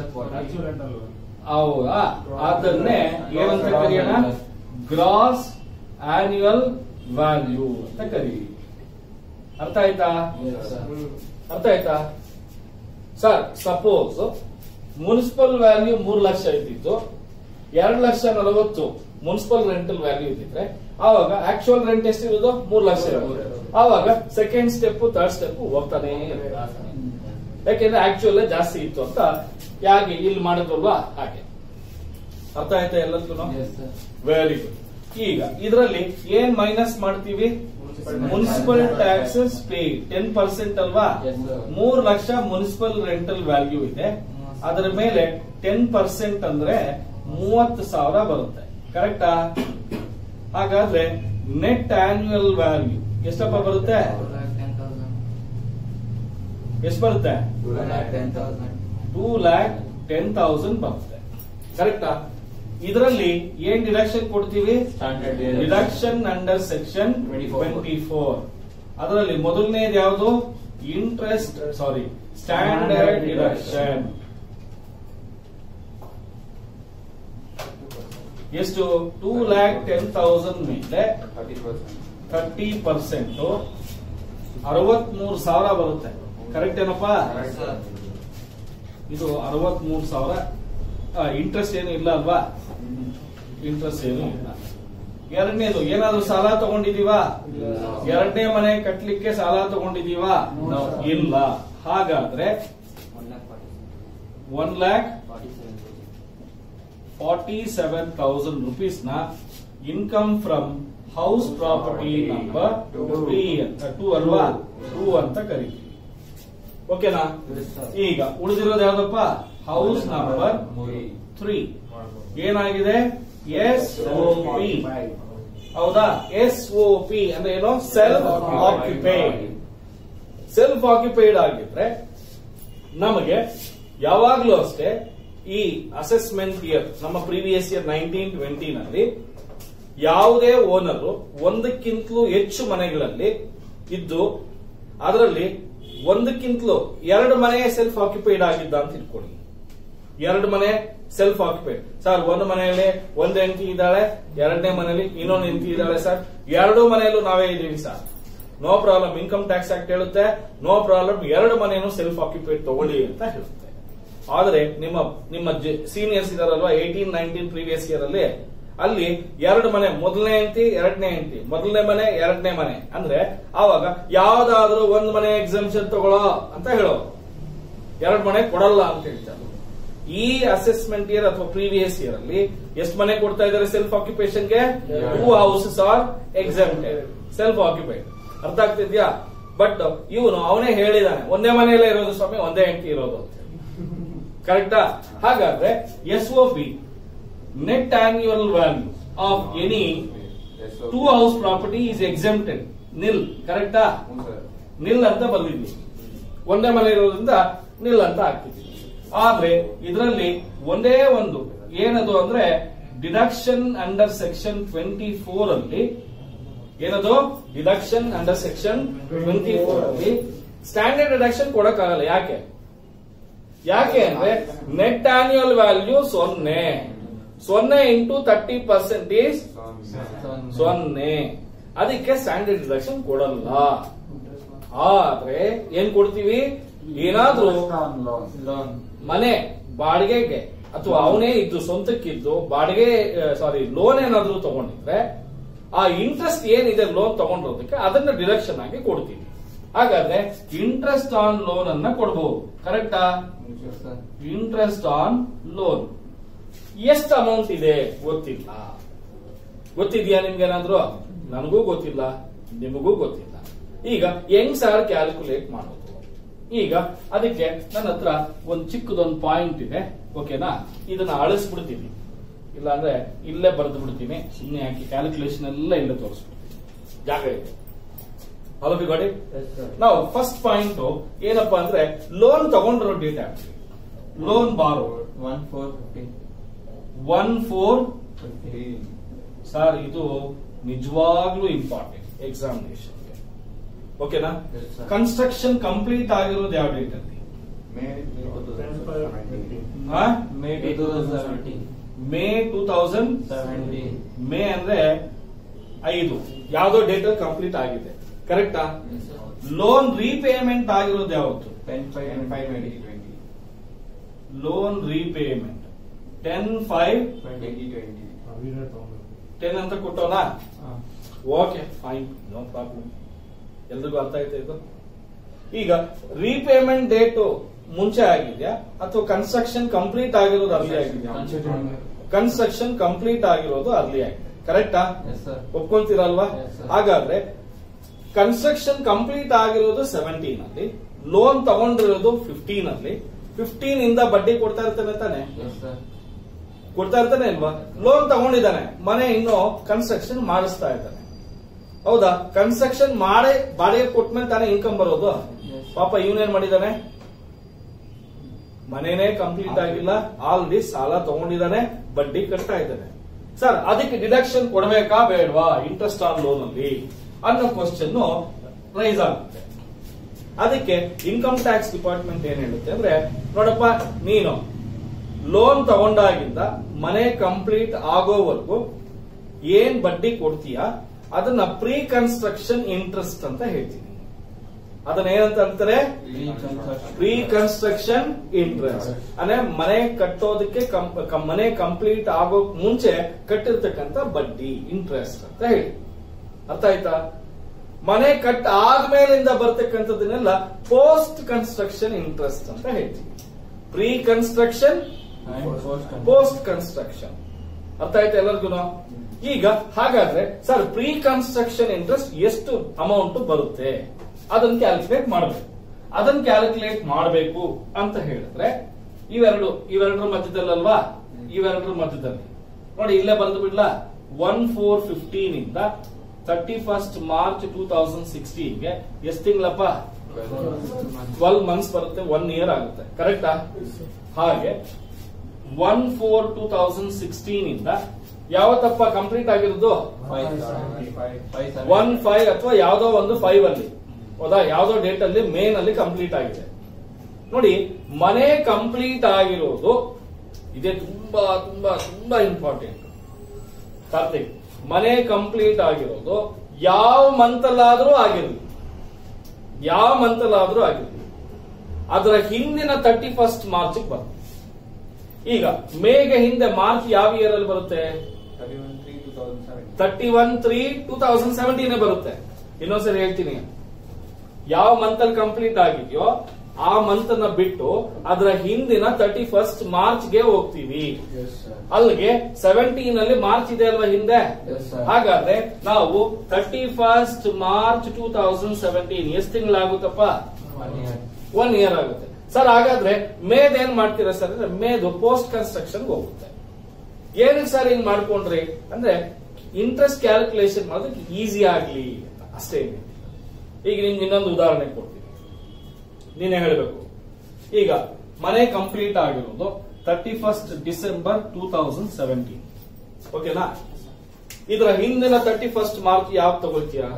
ಹೌದಾ ಅದನ್ನೇ ಏನಂತ ಕರೆಯೋಣ ಗ್ರಾಸ್ ಆನ್ಯುವಲ್ ವ್ಯಾಲ್ಯೂ ಅಂತ ಕರೀರಿ ಅರ್ಥ ಆಯ್ತಾ ಅರ್ಥ ಆಯ್ತಾ ಸರ್ ಸಪೋಸ್ ಮುನ್ಸಿಪಲ್ ವ್ಯಾಲ್ಯೂ ಮೂರು ಲಕ್ಷ ಇದ್ದಿತ್ತು ಎರಡು ಲಕ್ಷ ನಲವತ್ತು ಮುನ್ಸಿಪಲ್ ರೆಂಟಲ್ ವ್ಯಾಲ್ಯೂ ಇದ್ದಿದ್ರೆ ಆವಾಗ ಆಕ್ಚುಯಲ್ ರೆಂಟ್ ಎಷ್ಟಿರೋದು ಮೂರು ಲಕ್ಷ ಇರೋದು ಆವಾಗ ಸೆಕೆಂಡ್ ಸ್ಟೆಪ್ ಥರ್ಡ್ ಸ್ಟೆಪ್ ಹೋಗ್ತಾನೆ ಇರುತ್ತೆ. ಯಾಕೆಂದ್ರೆ ಆಕ್ಚುಯಲ್ ಜಾಸ್ತಿ ಇತ್ತು ಅಂತ ಯಾಕೆ ಇಲ್ಲಿ ಮಾಡಿದ್ವಲ್ವಾ ಹಾಗೆ ಅರ್ಥ ಆಯ್ತಾ ಎಲ್ಲದಕ್ಕೂ ವೆರಿ ಗುಡ್ ಈಗ ಇದರಲ್ಲಿ ಏನ್ ಮೈನಸ್ ಮಾಡ್ತೀವಿ municipal taxes pay ten percent ಅಲ್ವಾ Yes, sir. ಮೂರು ಲಕ್ಷ ಮುನ್ಸಿಪಲ್ ರೆಂಟಲ್ ವ್ಯಾಲ್ಯೂ ಇದೆ ಅದರ ಮೇಲೆ ಟೆನ್ ಪರ್ಸೆಂಟ್ ಅಂದ್ರೆ ಮೂವತ್ತು ಸಾವಿರ ಬರುತ್ತೆ ಕರೆಕ್ಟಾ ಹಾಗಾದ್ರೆ ನೆಟ್ ಆನ್ಯುವಲ್ ವ್ಯಾಲ್ಯೂ ಎಷ್ಟಪ್ಪ ಬರುತ್ತೆ ಎಷ್ಟು ಬರುತ್ತೆ ಟೂ ಲ್ಯಾಕ್ ಟೆನ್ ತೌಸಂಡ್ ಬರುತ್ತೆ ಕರೆಕ್ಟಾ ಇದರಲ್ಲಿ ಏನ್ ಡಿಡಕ್ಷನ್ ಕೊಡ್ತೀವಿ Standard deduction under section 24. Twenty four ಅದರಲ್ಲಿ ಮೊದಲನೇದು ಯಾವುದು ಇಂಟ್ರೆಸ್ಟ್ ಸಾರಿ ಸ್ಟ್ಯಾಂಡರ್ಡ್ ಡಿಡಕ್ಷನ್ ಎಷ್ಟು ಟೂ ಲ್ಯಾಕ್ ಟೆನ್ ತೌಸಂಡ್ ಮೇಲೆ ಥರ್ಟಿ ಪರ್ಸೆಂಟ್ ಅರವತ್ಮೂರು ಸಾವಿರ ಬರುತ್ತೆ ಕರೆಕ್ಟ್ ಏನಪ್ಪಾ ಇದು ಅರವತ್ಮೂರು ಸಾವಿರ ಇಂಟ್ರೆಸ್ಟ್ ಏನು ಇಲ್ಲ ಅಲ್ವಾ ಇಂಟ್ರೆಸ್ಟ್ ಏನು ಇಲ್ಲ ಎರಡನೇದು ಏನಾದ್ರು ಸಾಲ ತಗೊಂಡಿದೀವಾ ಇಲ್ಲ. ಎರಡನೇ ಮನೆ ಕಟ್ಲಿಕ್ಕೆ ಸಾಲ ತಗೊಂಡಿದೀವಾ No. ಇಲ್ಲ ಹಾಗಾದ್ರೆ one lakh forty seven thousand rupees ನ income from house property number three ಅಂತ ಟೂ ಅಲ್ವಾ ಟೂ ಅಂತ ಕರಿತೀವಿ ಓಕೆನಾ ಈಗ ಉಳಿದಿರೋದು ಯಾವ್ದಪ್ಪ ಹೌಸ್ ನಂಬರ್ ತ್ರೀ ಏನಾಗಿದೆ ಎಸ್ ಓ ಪಿ ಹೌದಾ ಎಸ್ ಓ ಪಿ ಅಂದ್ರೆ ಏನು ಸೆಲ್ಫ್ ಆಕ್ಯುಪೈಡ್ ಸೆಲ್ಫ್ ಆಕ್ಯುಪೈಡ್ ಆಗಿದ್ರೆ ನಮಗೆ ಯಾವಾಗ್ಲೂ ಅಷ್ಟೇ ಈ ಅಸೆಸ್ಮೆಂಟ್ ಇಯರ್ ನಮ್ಮ ಪ್ರೀವಿಯಸ್ ಇಯರ್ ನೈನ್ಟೀನ್ ಟ್ವೆಂಟಿ ನಲ್ಲಿ ಯಾವುದೇ ಓನರ್ ಒಂದಕ್ಕಿಂತಲೂ ಹೆಚ್ಚು ಮನೆಗಳಲ್ಲಿ ಇದ್ದು ಅದರಲ್ಲಿ ಒಂದಕ್ಕಿಂತಲೂ ಎರಡು ಮನೆ ಸೆಲ್ಫ್ ಆಕ್ಯುಪೈಡ್ ಆಗಿದ್ದ ಅಂತ ಇಟ್ಕೊಳ್ಳಿ ಎರಡು ಮನೆ ಸೆಲ್ಫ್ ಆಕ್ಯುಪೈಡ್ ಸರ್ ಒಂದು ಮನೆಯಲ್ಲಿ ಒಂದು ಹೆಂಡತಿ ಇದ್ದಾಳೆ ಎರಡನೇ ಮನೆಯಲ್ಲಿ ಇನ್ನೊಂದು ಹೆಂಡತಿ ಇದ್ದಾಳೆ ಸರ್ ಎರಡು ಮನೆಯಲ್ಲೂ ನಾವೇ ಇದೀವಿ sir no problem income tax act ಹೇಳುತ್ತೆ ನೋ ಪ್ರಾಬ್ಲಮ್ ಎರಡು ಮನೆಯನ್ನು ಸೆಲ್ಫ್ ಆಕ್ಯುಪೈಡ್ ತಗೊಳ್ಳಿ ಅಂತ ಹೇಳುತ್ತೆ ಆದ್ರೆ ನಿಮ್ಮ ನಿಮ್ಮ ಸೀನಿಯರ್ಸ್ ಇದಾರಲ್ವಾ ಏಯ್ಟೀನ್ ನೈನ್ಟೀನ್ ಪ್ರೀವಿಯಸ್ ಇಯರ್ ಅಲ್ಲಿ ಅಲ್ಲಿ ಎರಡು ಮನೆ ಮೊದಲನೇ ಹೆಂಡತಿ ಎರಡನೇ ಹೆಂಡತಿ ಮೊದಲನೇ ಮನೆ ಎರಡನೇ ಮನೆ ಅಂದ್ರೆ ಆವಾಗ ಯಾವ್ದಾದ್ರೂ ಒಂದ್ ಮನೆ ಎಕ್ಸಾಮ್ಷನ್ ತಗೊಳ್ಳೋ ಅಂತ ಹೇಳೋರು ಎರಡು ಮನೆ ಕೊಡಲ್ಲ ಅಂತ ಹೇಳ್ತಾರೆ ಈ ಅಸೆಸ್ಮೆಂಟ್ ಇಯರ್ ಅಥವಾ ಪ್ರೀವಿಯಸ್ ಇಯರ್ ಅಲ್ಲಿ ಎಷ್ಟು ಮನೆ ಕೊಡ್ತಾ ಇದ್ದಾರೆ ಸೆಲ್ಫ್ ಆಕ್ಯುಪೇಷನ್ಗೆ two houses are exempted self occupied ಅರ್ಥ ಆಗ್ತಿದ್ಯಾ ಬಟ್ ಇವನು ಅವನೇ ಹೇಳಿದಾನೆ ಒಂದೇ ಮನೆಯಲ್ಲೇ ಇರೋದು ಸ್ವಾಮಿ ಒಂದೇ ಹೆಂಡತಿ ಇರೋದು ಅಂತ ಕರೆಕ್ಟಾ ಹಾಗಾದ್ರೆ S O P net annual value of any two house property is exempted nil ಕರೆಕ್ಟಾ ನಿಲ್ ಅಂತ ಬಂದಿದ್ವಿ ಒಂದೇ ಮನೆ ಇರೋದ್ರಿಂದ ನಿಲ್ ಅಂತ ಹಾಕ್ತಿದ್ವಿ ಆದ್ರೆ ಇದರಲ್ಲಿ ಒಂದೇ ಒಂದು ಏನದು ಅಂದ್ರೆ deduction under section twenty four ಅಲ್ಲಿ ಏನದು deduction under section twenty four ಅಲ್ಲಿ ಸ್ಟ್ಯಾಂಡರ್ಡ್ ಡಿಡಕ್ಷನ್ ಕೊಡಕ್ಕಾಗಲ್ಲ ಯಾಕೆ ಯಾಕೆ ಅಂದ್ರೆ ನೆಟ್ ಆನ್ಯುವಲ್ ವ್ಯಾಲ್ಯೂ ಸೊನ್ನೆ ಸೊನ್ನೆ ಇಂಟು ತರ್ಟಿ ಪರ್ಸೆಂಟೇಜ್ ಸೊನ್ನೆ ಅದಕ್ಕೆ ಸ್ಟ್ಯಾಂಡರ್ಡ್ ಡಿಡಕ್ಷನ್ ಕೊಡಲ್ಲ ಆದ್ರೆ ಏನ್ ಕೊಡ್ತೀವಿ ಏನಾದ್ರೂ ಲೋನ್ ಮನೆ ಬಾಡಿಗೆಗೆ ಅಥವಾ ಅವನೇ ಇದ್ದು ಸ್ವಂತಕ್ಕಿದ್ದು ಬಾಡಿಗೆ ಸಾರಿ ಲೋನ್ ಏನಾದ್ರೂ ತಗೊಂಡಿದ್ರೆ ಆ ಇಂಟ್ರೆಸ್ಟ್ ಏನಿದೆ ಲೋನ್ ತಗೊಂಡಿರೋದಕ್ಕೆ ಅದನ್ನ ಡಿಡಕ್ಷನ್ ಆಗಿ ಕೊಡ್ತೀವಿ ಹಾಗಾದ್ರೆ ಇಂಟ್ರೆಸ್ಟ್ ಆನ್ ಲೋನ್ ಅನ್ನ ಕೊಡಬಹುದು ಕರೆಕ್ಟಾ ಇಂಟ್ರೆಸ್ಟ್ ಆನ್ ಲೋನ್ ಎಷ್ಟು ಅಮೌಂಟ್ ಇದೆ ಗೊತ್ತಿಲ್ಲ ಗೊತ್ತಿದ್ಯಾ ನಿಮ್ಗೇನಾದ್ರು ನನಗೂ ಗೊತ್ತಿಲ್ಲ ನಿಮಗೂ ಗೊತ್ತಿಲ್ಲ ಈಗ ಹೆಂಗ್ ಸರ್ ಕ್ಯಾಲ್ಕುಲೇಟ್ ಮಾಡೋದು ಈಗ ಅದಕ್ಕೆ ನನ್ನ ಹತ್ರ ಒಂದು ಚಿಕ್ಕದೊಂದು ಪಾಯಿಂಟ್ ಇದೆ ಓಕೆನಾ ಇದನ್ನ ಅಳಿಸ್ಬಿಡ್ತೀನಿ ಇಲ್ಲ ಅಂದ್ರೆ ಇಲ್ಲೇ ಬರೆದು ಬಿಡ್ತೀನಿ ಸುಮ್ಮನೆ ಹಾಕಿ ಕ್ಯಾಲ್ಕುಲೇಷನ್ ಎಲ್ಲ ಇಲ್ಲೇ ತೋರಿಸ್ಬಿಡ್ತೀನಿ ಜಾಗ ಇದೆ ಅಲಬಿ ಗಾಡಿ ನಾವು ಫಸ್ಟ್ ಪಾಯಿಂಟ್ ಏನಪ್ಪಾ ಅಂದ್ರೆ ಲೋನ್ ತಗೊಂಡಿರೋ ಡೇಟಾ loan borrow one four fifteen one four sir ಇದು ನಿಜವಾಗ್ಲೂ ಇಂಪಾರ್ಟೆಂಟ್ ಎಕ್ಸಾಮಿನೇಷನ್ ಓಕೆನಾ Yes, sir. ಕನ್ಸ್ಟ್ರಕ್ಷನ್ ಕಂಪ್ಲೀಟ್ ಆಗಿರೋದು ಯಾವ ಡೇಟ್ ಅಲ್ಲಿ ಹಾ? May two thousand seventeen May two thousand seventeen May ಅಂದ್ರೆ ಐದು ಯಾವ್ದೋ ಡೇಟ್ ಅಲ್ಲಿ ಕಂಪ್ಲೀಟ್ ಆಗಿದೆ ಕರೆಕ್ಟಾ ಲೋನ್ ರೀಪೇಮೆಂಟ್ ಆಗಿರೋದು ಯಾವತ್ತು ten five loan repayment ten five ten ಅಂತ ಕೊಟ್ಟೋನಾ ಓಕೆ ಫೈನ್ ನೋ ಪ್ರಾಬ್ಲಮ್ ಎಲ್ರಿಗೂ ಅರ್ಥ ಆಯ್ತಾ ಇದು ಈಗ ರೀಪೇಮೆಂಟ್ ಡೇಟ್ ಮುಂಚೆ ಆಗಿದ್ಯಾ ಅಥವಾ ಕನ್ಸ್ಟ್ರಕ್ಷನ್ ಕಂಪ್ಲೀಟ್ ಆಗಿರೋದು ಅರ್ಲಿ ಆಗಿದೆಯಾ ಕನ್ಸ್ಟ್ರಕ್ಷನ್ ಕಂಪ್ಲೀಟ್ ಆಗಿರೋದು ಅರ್ಲಿ ಆಗಿದೆ ಕರೆಕ್ಟಾ ಎಸ್ ಸರ್ ಒಪ್ಕೊಂತೀರಲ್ವಾ Yes, sir. ಹಾಗಾದ್ರೆ ಕನ್ಸ್ಟ್ರಕ್ಷನ್ ಕಂಪ್ಲೀಟ್ ಆಗಿರೋದು ಸೆವೆಂಟೀನ್ ಅಲ್ಲಿ ಲೋನ್ ತಗೊಂಡಿರೋದು ಫಿಫ್ಟೀನ್ ಅಲ್ಲಿ ಫಿಫ್ಟೀನ್ ಇಂದ ಬಡ್ಡಿ ಕೊಡ್ತಾ ಇರ್ತಾನೆ ತಾನೆ ಎಸ್ ಸರ್ ಕೊಡ್ತಾ ಇರ್ತಾನೆ ಇಲ್ವಾ ಲೋನ್ ತಗೊಂಡಿದ್ದಾನೆ ಮನೆ ಇನ್ನು ಕನ್ಸ್ಟ್ರಕ್ಷನ್ ಮಾಡಿಸ್ತಾ ಇದ್ದಾನೆ ಹೌದಾ ಕನ್ಸ್ಟ್ರಕ್ಷನ್ ಮಾಡಿ ಬಾಡಿಗೆ ಕೊಟ್ಮೇಲೆ ತಾನೇ ಇನ್ಕಮ್ ಬರೋದು Yes. ಪಾಪ ಇವನೇನ್ ಮಾಡಿದಾನೆ ಮನೆನೇ ಕಂಪ್ಲೀಟ್ ಆಗಿಲ್ಲ ಆಲ್ರೆಡಿ ಸಾಲ ತಗೊಂಡಿದ್ದಾನೆ ಬಡ್ಡಿ ಕಟ್ತಾ ಇದ್ದಾನೆ ಸರ್ ಅದಕ್ಕೆ ಡಿಡಕ್ಷನ್ ಕೊಡಬೇಕಾ ಬೇಡವಾ ಇಂಟ್ರೆಸ್ಟ್ ಆನ್ ಲೋನ್ ಅಲ್ಲಿ ಅನ್ನೋ ಕ್ವಶನ್ ರೈಸ್ ಆಗುತ್ತೆ ಅದಕ್ಕೆ ಇನ್ಕಮ್ ಟ್ಯಾಕ್ಸ್ ಡಿಪಾರ್ಟ್ಮೆಂಟ್ ಏನ್ ಹೇಳುತ್ತೆ ಅಂದ್ರೆ ನೋಡಪ್ಪ ನೀನು ಲೋನ್ ತಗೊಂಡಾಗಿಂದ ಮನೆ ಕಂಪ್ಲೀಟ್ ಆಗೋವರೆಗೂ ಏನ್ ಬಡ್ಡಿ ಕೊಡ್ತೀಯಾ ಅದನ್ನ ಪ್ರೀ ಕನ್ಸ್ಟ್ರಕ್ಷನ್ ಇಂಟ್ರೆಸ್ಟ್ ಅಂತ ಹೇಳ್ತೀನಿ ಅದನ್ನ ಏನಂತ ಅಂತಾರೆ ಪ್ರೀ ಕನ್ಸ್ಟ್ರಕ್ಷನ್ ಇಂಟ್ರೆಸ್ಟ್ ಅಂದ್ರೆ ಮನೆ ಕಟ್ಟೋದಕ್ಕೆ ಕಂ- ಕಂ- ಮನೆ ಕಂಪ್ಲೀಟ್ ಆಗೋ ಮುಂಚೆ ಕಟ್ಟಿರ್ತಕ್ಕಂಥ ಬಡ್ಡಿ ಇಂಟ್ರೆಸ್ಟ್ ಅಂತ ಹೇಳಿ ಅರ್ಥ ಆಯ್ತಾ ಮನೆ ಕಟ್ ಆದ್ಮೇಲಿಂದ ಬರ್ತಕ್ಕಂಥದ್ದನ್ನೆಲ್ಲ ಪೋಸ್ಟ್ ಕನ್ಸ್ಟ್ರಕ್ಷನ್ ಇಂಟ್ರೆಸ್ಟ್ ಅಂತ ಹೇಳ್ತೀವಿ ಪ್ರೀ ಕನ್ಸ್ಟ್ರಕ್ಷನ್ ಪೋಸ್ಟ್ ಕನ್ಸ್ಟ್ರಕ್ಷನ್ ಅರ್ಥ ಆಯ್ತಾ ಎಲ್ಲರಿಗೂ ಈಗ ಹಾಗಾದ್ರೆ ಸರ್ ಪ್ರೀ ಕನ್ಸ್ಟ್ರಕ್ಷನ್ ಇಂಟ್ರೆಸ್ಟ್ ಎಷ್ಟು ಅಮೌಂಟ್ ಬರುತ್ತೆ ಅದನ್ನ ಕ್ಯಾಲ್ಕುಲೇಟ್ ಮಾಡಬೇಕು ಅದನ್ನ ಕ್ಯಾಲ್ಕುಲೇಟ್ ಮಾಡಬೇಕು ಅಂತ ಹೇಳಿದ್ರೆ ಇವೆರಡು ಇವೆರಡರ ಮಧ್ಯದಲ್ಲಲ್ವಾ ಇವೆರಡರ ಮಧ್ಯದಲ್ಲಿ ನೋಡಿ ಇಲ್ಲೇ ಬಂದು ಬಿಡ್ಲಾ ಒನ್ ಫೋರ್ ಫಿಫ್ಟೀನ್ ಇಂದ thirty first March two thousand ಸಿಕ್ಸ್ಟೀನ್ಗೆ ಎಷ್ಟು ತಿಂಗಳಪ್ಪ ಟ್ವೆಲ್ವ್ ಮಂತ್ಸ್ ಬರುತ್ತೆ ಒನ್ ಇಯರ್ ಆಗುತ್ತೆ ಕರೆಕ್ಟಾ ಹಾಗೆ one four two thousand sixteen ಇಂದ ಯಾವತ್ತಪ್ಪ ಕಂಪ್ಲೀಟ್ ಆಗಿರೋದು ಒನ್ ಫೈವ್ ಅಥವಾ ಯಾವ್ದೋ ಒಂದು ಫೈವ್ ಅಲ್ಲಿ ಹೌದಾ ಯಾವ್ದೋ ಡೇಟ್ ಅಲ್ಲಿ ಮೇ ನಲ್ಲಿ ಕಂಪ್ಲೀಟ್ ಆಗಿದೆ ನೋಡಿ ಮನೆ ಕಂಪ್ಲೀಟ್ ಆಗಿರೋದು ಇದೇ ತುಂಬಾ ತುಂಬಾ ತುಂಬಾ ಇಂಪಾರ್ಟೆಂಟ್ ಕಾರ್ತಿಕ್ ಮನೆ ಕಂಪ್ಲೀಟ್ ಆಗಿರೋದು ಯಾವ ಮಂತ್ ಅಲ್ಲಾದ್ರೂ ಆಗಿರಲಿ ಯಾವ ಮಂತ್ ಅಲ್ಲಾದ್ರೂ ಆಗಿರಲಿ ಅದರ ಹಿಂದಿನ ತರ್ಟಿ ಫಸ್ಟ್ ಮಾರ್ಚ್ ಬರುತ್ತೆ ಈಗ ಮೇಗೆ ಹಿಂದೆ ಮಾರ್ಚ್ ಯಾವ ಇಯರ್ ಅಲ್ಲಿ ಬರುತ್ತೆ thirty one three two thousand seventeen ಬರುತ್ತೆ ಇನ್ನೊಂದ್ಸರಿ ಹೇಳ್ತೀನಿ ಯಾವ ಮಂತ್ ಅಲ್ಲಿ ಕಂಪ್ಲೀಟ್ ಆಗಿದೆಯೋ ಆ ಮಂತ್ ಅನ್ನ ಬಿಟ್ಟು ಅದರ ಹಿಂದಿನ ತರ್ಟಿ ಫಸ್ಟ್ ಮಾರ್ಚ್ ಗೆ ಹೋಗ್ತೀವಿ ಅಲ್ಲಿಗೆ ಸೆವೆಂಟೀನ್ ಅಲ್ಲಿ ಮಾರ್ಚ್ ಇದೆ ಅಲ್ವಾ ಹಿಂದೆ Yes, sir. ಹಾಗಾದ್ರೆ ನಾವು thirty first March two thousand seventeen ಎಷ್ಟು ತಿಂಗಳಾಗುತ್ತಪ್ಪ ಒನ್ ಇಯರ್ ಆಗುತ್ತೆ ಸರ್ ಹಾಗಾದ್ರೆ ಮೇದ್ ಏನ್ ಮಾಡ್ತೀರಾ ಸರ್ ಅಂದ್ರೆ ಮೇದು ಪೋಸ್ಟ್ ಕನ್ಸ್ಟ್ರಕ್ಷನ್ ಹೋಗುತ್ತೆ ಏನಕ್ಕೆ ಸರ್ ಹಿಂಗ್ ಮಾಡ್ಕೊಂಡ್ರಿ ಅಂದ್ರೆ ಇಂಟ್ರೆಸ್ಟ್ ಕ್ಯಾಲ್ಕುಲೇಷನ್ ಮಾಡೋದಕ್ಕೆ ಈಸಿ ಆಗ್ಲಿ ಅಂತ ಅಷ್ಟೇ ಏನಿಲ್ಲ. ಈಗ ನಿಮ್ಗೆ ಇನ್ನೊಂದು ಉದಾಹರಣೆ ಕೊಡ್ತೀನಿ ನೀನೇ ಹೇಳ್ಬೇಕು ಈಗ ಮನೆ ಕಂಪ್ಲೀಟ್ ಆಗಿರೋದು thirty first December two thousand seventeen ಓಕೆನಾ ಇದರ ಹಿಂದಿನ ತರ್ಟಿ ಫಸ್ಟ್ ಮಾರ್ಚ್ ಯಾವ ತಗೊಳ್ತೀರಾ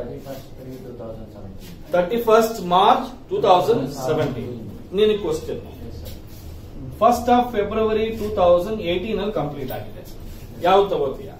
thirty first March two thousand seventeen ನಿನಗೆ question first of February two thousand eighteen ಅಲ್ಲಿ ಕಂಪ್ಲೀಟ್ ಆಗಿದೆ ಯಾವ್ದು ತಗೋತೀಯ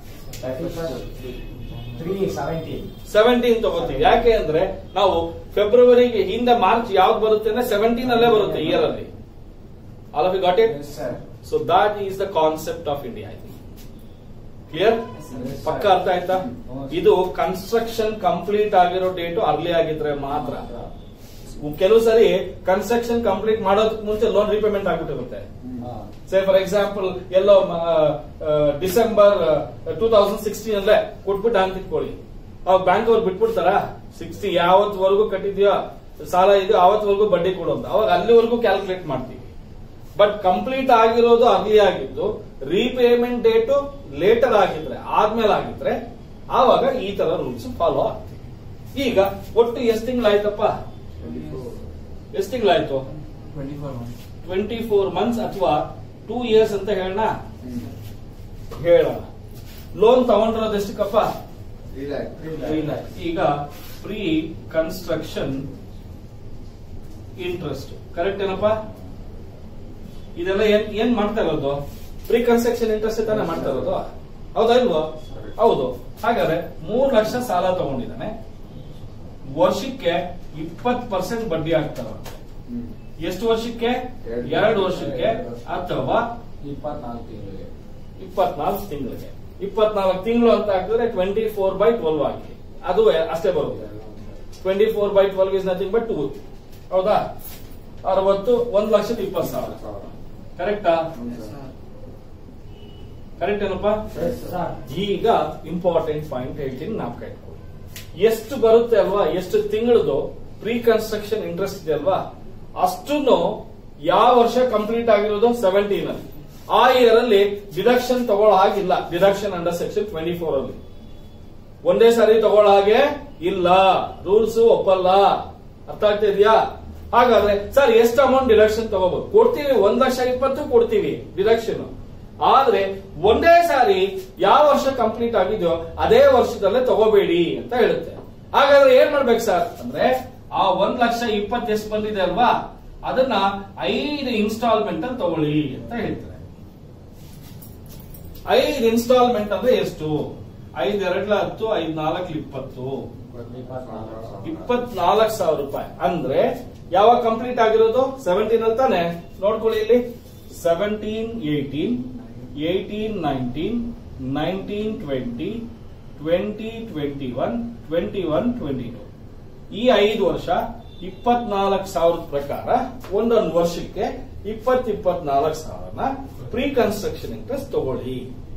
ಸೆವೆಂಟೀನ್ ತಗೋತೀವಿ ಯಾಕೆ ಅಂದ್ರೆ ನಾವು ಫೆಬ್ರವರಿಗೆ ಹಿಂದೆ ಮಾರ್ಚ್ ಯಾವ್ದು ಬರುತ್ತೆ ಅಂದ್ರೆ ಸೆವೆಂಟೀನ್ ಅಲ್ಲೇ ಬರುತ್ತೆ ಇಯರ್ ಅಲ್ಲಿ all of you got it so that is the concept of India I think clear ಪಕ್ಕ ಅರ್ಥ ಆಯ್ತಾ ಇದು ಕನ್ಸ್ಟ್ರಕ್ಷನ್ ಕಂಪ್ಲೀಟ್ ಆಗಿರೋ ಡೇಟು ಅರ್ಲಿ ಆಗಿದ್ರೆ ಮಾತ್ರ ಕೆಲವು ಸರಿ ಕನ್ಸ್ಟ್ರಕ್ಷನ್ ಕಂಪ್ಲೀಟ್ ಮಾಡೋದಕ್ಕೆ ಮುಂಚೆ ಲೋನ್ ರೀಪೇಮೆಂಟ್ ಆಗ್ಬಿಟ್ಟಿರುತ್ತೆ ಸೇ ಫಾರ್ ಎಕ್ಸಾಂಪಲ್ ಎಲ್ಲೋ ಡಿಸೆಂಬರ್ ಟೂ ತೌಸಂಡ್ ಸಿಕ್ಸ್ಟೀನ್ ಅಲ್ಲೇ ಕೊಟ್ಬಿಟ್ಟು ಅಂತ ಇಟ್ಕೊಳ್ಳಿ ಅವಾಗ ಬ್ಯಾಂಕ್ ಅವ್ರು ಬಿಟ್ಬಿಡ್ತಾರ ಸಿಕ್ಸ್ಟಿ ಯಾವತ್ವರೆಗೂ ಕಟ್ಟಿದ್ಯೋ ಸಾಲ ಇದೆಯೋ ಆವತ್ವರೆಗೂ ಬಡ್ಡಿ ಕೊಡು ಅಂತ ಅವಾಗ ಅಲ್ಲಿವರೆಗೂ ಕ್ಯಾಲ್ಕುಲೇಟ್ ಮಾಡ್ತೀವಿ ಬಟ್ ಕಂಪ್ಲೀಟ್ ಆಗಿರೋದು ಅರ್ಲಿ ಆಗಿದ್ದು ರೀಪೇಮೆಂಟ್ ಡೇಟು ಲೇಟರ್ ಆಗಿದ್ರೆ ಆದ್ಮೇಲೆ ಆಗಿದ್ರೆ ಆವಾಗ ಈ ತರ ರೂಲ್ಸ್ ಫಾಲೋ ಆಗ್ತೀವಿ ಈಗ ಒಟ್ಟು ಎಷ್ಟು ತಿಂಗಳಾಯ್ತಪ್ಪ ಎಷ್ಟು ತಿಂಗಳಾಯ್ತು ಟ್ವೆಂಟಿ ಫೋರ್ ಮಂತ್ಸ್ ಅಥವಾ ಟೂ ಇಯರ್ಸ್ ಅಂತ ಹೇಳೋಣ ಹೇಳೋಣ ಲೋನ್ ತಗೊಂಡಿರೋದು ಎಷ್ಟಕ್ಕಪ್ಪ ಈಗ ಪ್ರೀ ಕನ್ಸ್ಟ್ರಕ್ಷನ್ ಇಂಟ್ರೆಸ್ಟ್ ಕರೆಕ್ಟ್ ಏನಪ್ಪ ಇದೆಲ್ಲ ಏನ್ ಏನ್ ಮಾಡ್ತಾ ಇರೋದು ಪ್ರೀ ಕನ್ಸ್ಟ್ರಕ್ಷನ್ ಇಂಟ್ರೆಸ್ಟ್ ತಾನೇ ಮಾಡ್ತಾ ಇರೋದು ಹೌದಾ ಇಲ್ವೋ ಹೌದು ಹಾಗಾದ್ರೆ ಮೂರ್ ಲಕ್ಷ ಸಾಲ ತಗೊಂಡಿದ್ದಾನೆ ವರ್ಷಕ್ಕೆ ಇಪ್ಪತ್ ಪರ್ಸೆಂಟ್ ಬಡ್ಡಿ ಆಗ್ತಾರಂತೆ ಎಷ್ಟು ವರ್ಷಕ್ಕೆ ಎರಡು. ಎರಡು ವರ್ಷಕ್ಕೆ ಅಥವಾ ಇಪ್ಪತ್ನಾಲ್ಕು ತಿಂಗಳಿಗೆ ಇಪ್ಪತ್ನಾಲ್ಕು ತಿಂಗಳಿಗೆ ಇಪ್ಪತ್ನಾಲ್ಕು ತಿಂಗಳು ಅಂತ ಹಾಕಿದ್ರೆ ಟ್ವೆಂಟಿ ಫೋರ್ ಬೈ ಟ್ವೆಲ್ವ್ ಆಗಿ ಅದು ಅಷ್ಟೇ ಬರುತ್ತೆ twenty four by twelve is nothing but two ಹೌದಾ ಅರವತ್ತು ಒಂದ್ ಲಕ್ಷದ ಇಪ್ಪತ್ತು ಸಾವಿರ ಕರೆಕ್ಟಾ ಕರೆಕ್ಟ್ ಏನಪ್ಪಾ ಈಗ ಇಂಪಾರ್ಟೆಂಟ್ ಪಾಯಿಂಟ್ ಹೇಳ್ತೀನಿ ನಾಲ್ಕು ಇಟ್ಕೊಳ್ಳಿ ಎಷ್ಟು ಬರುತ್ತೆ ಅಲ್ವಾ ಎಷ್ಟು ತಿಂಗಳದು ಪ್ರೀ ಕನ್ಸ್ಟ್ರಕ್ಷನ್ ಇಂಟ್ರೆಸ್ಟ್ ಇದೆ ಅಲ್ವಾ ಅಷ್ಟನ್ನು ಯಾವ ವರ್ಷ ಕಂಪ್ಲೀಟ್ ಆಗಿರೋದು ಸೆವೆಂಟೀನ್ ಅಲ್ಲಿ ಆ ಇಯರ್ ಅಲ್ಲಿ ಡಿಡಕ್ಷನ್ ತಗೊಳ್ಳೋ ಹಾಗಿಲ್ಲ deduction under section twenty four ಅಲ್ಲಿ ಒಂದೇ ಸಾರಿ ತಗೊಳ್ಳೋ ಹಾಗೆ ಇಲ್ಲ ರೂಲ್ಸ್ ಒಪ್ಪಲ್ಲ ಅರ್ಥ ಆಗ್ತಾ ಇದೆಯಾ ಹಾಗಾದ್ರೆ ಸರ್ ಎಷ್ಟು ಅಮೌಂಟ್ ಡಿಡಕ್ಷನ್ ತಗೋಬಹುದು ಕೊಡ್ತೀವಿ ಒಂದ್ ಲಕ್ಷ ಇಪ್ಪತ್ತು ಕೊಡ್ತೀವಿ ಡಿಡಕ್ಷನ್ ಆದ್ರೆ ಒಂದೇ ಸಾರಿ ಯಾವ ವರ್ಷ ಕಂಪ್ಲೀಟ್ ಆಗಿದೆಯೋ ಅದೇ ವರ್ಷದಲ್ಲೇ ತಗೋಬೇಡಿ ಅಂತ ಹೇಳುತ್ತೆ ಹಾಗಾದ್ರೆ ಏನ್ ಮಾಡ್ಬೇಕು ಸರ್ ಅಂದ್ರೆ ಆ ಒಂದ್ ಲಕ್ಷ ಇಪ್ಪತ್ತು ಎಷ್ಟು ಬಂದಿದೆ ಅಲ್ವಾ ಅದನ್ನ ಐದು ಇನ್ಸ್ಟಾಲ್ಮೆಂಟ್ ಅಲ್ಲಿ ತಗೊಳ್ಳಿ ಅಂತ ಹೇಳ್ತಾರೆ ಐದು ಇನ್ಸ್ಟಾಲ್ಮೆಂಟ್ ಅಂದ್ರೆ ಎಷ್ಟು ಐದ್ ಎರಡ್ಲ ಹತ್ತು ಐದ್ ನಾಲ್ಕು ಇಪ್ಪತ್ತು ಇಪ್ಪತ್ನಾಲ್ಕು ಸಾವಿರ ರೂಪಾಯಿ ಅಂದ್ರೆ ಯಾವಾಗ ಕಂಪ್ಲೀಟ್ ಆಗಿರೋದು ಸೆವೆಂಟೀನ್ ಅಲ್ಲಿ ತಾನೆ ನೋಡ್ಕೊಳ್ಳಿ ಇಲ್ಲಿ seventeen eighteen eighteen nineteen nineteen twenty twenty twenty one twenty one twenty two ಈ ಐದು ವರ್ಷ ಇಪ್ಪತ್ನಾಲ್ಕು ಸಾವಿರದ ಪ್ರಕಾರ ಒಂದೊಂದು ವರ್ಷಕ್ಕೆ ಇಪ್ಪತ್ ಇಪ್ಪತ್ನಾಲ್ಕು ಸಾವಿರನ ಪ್ರೀ ಕನ್ಸ್ಟ್ರಕ್ಷನ್ ಇಂಟ್ರೆಸ್ಟ್ ತಗೊಳ್ಳಿ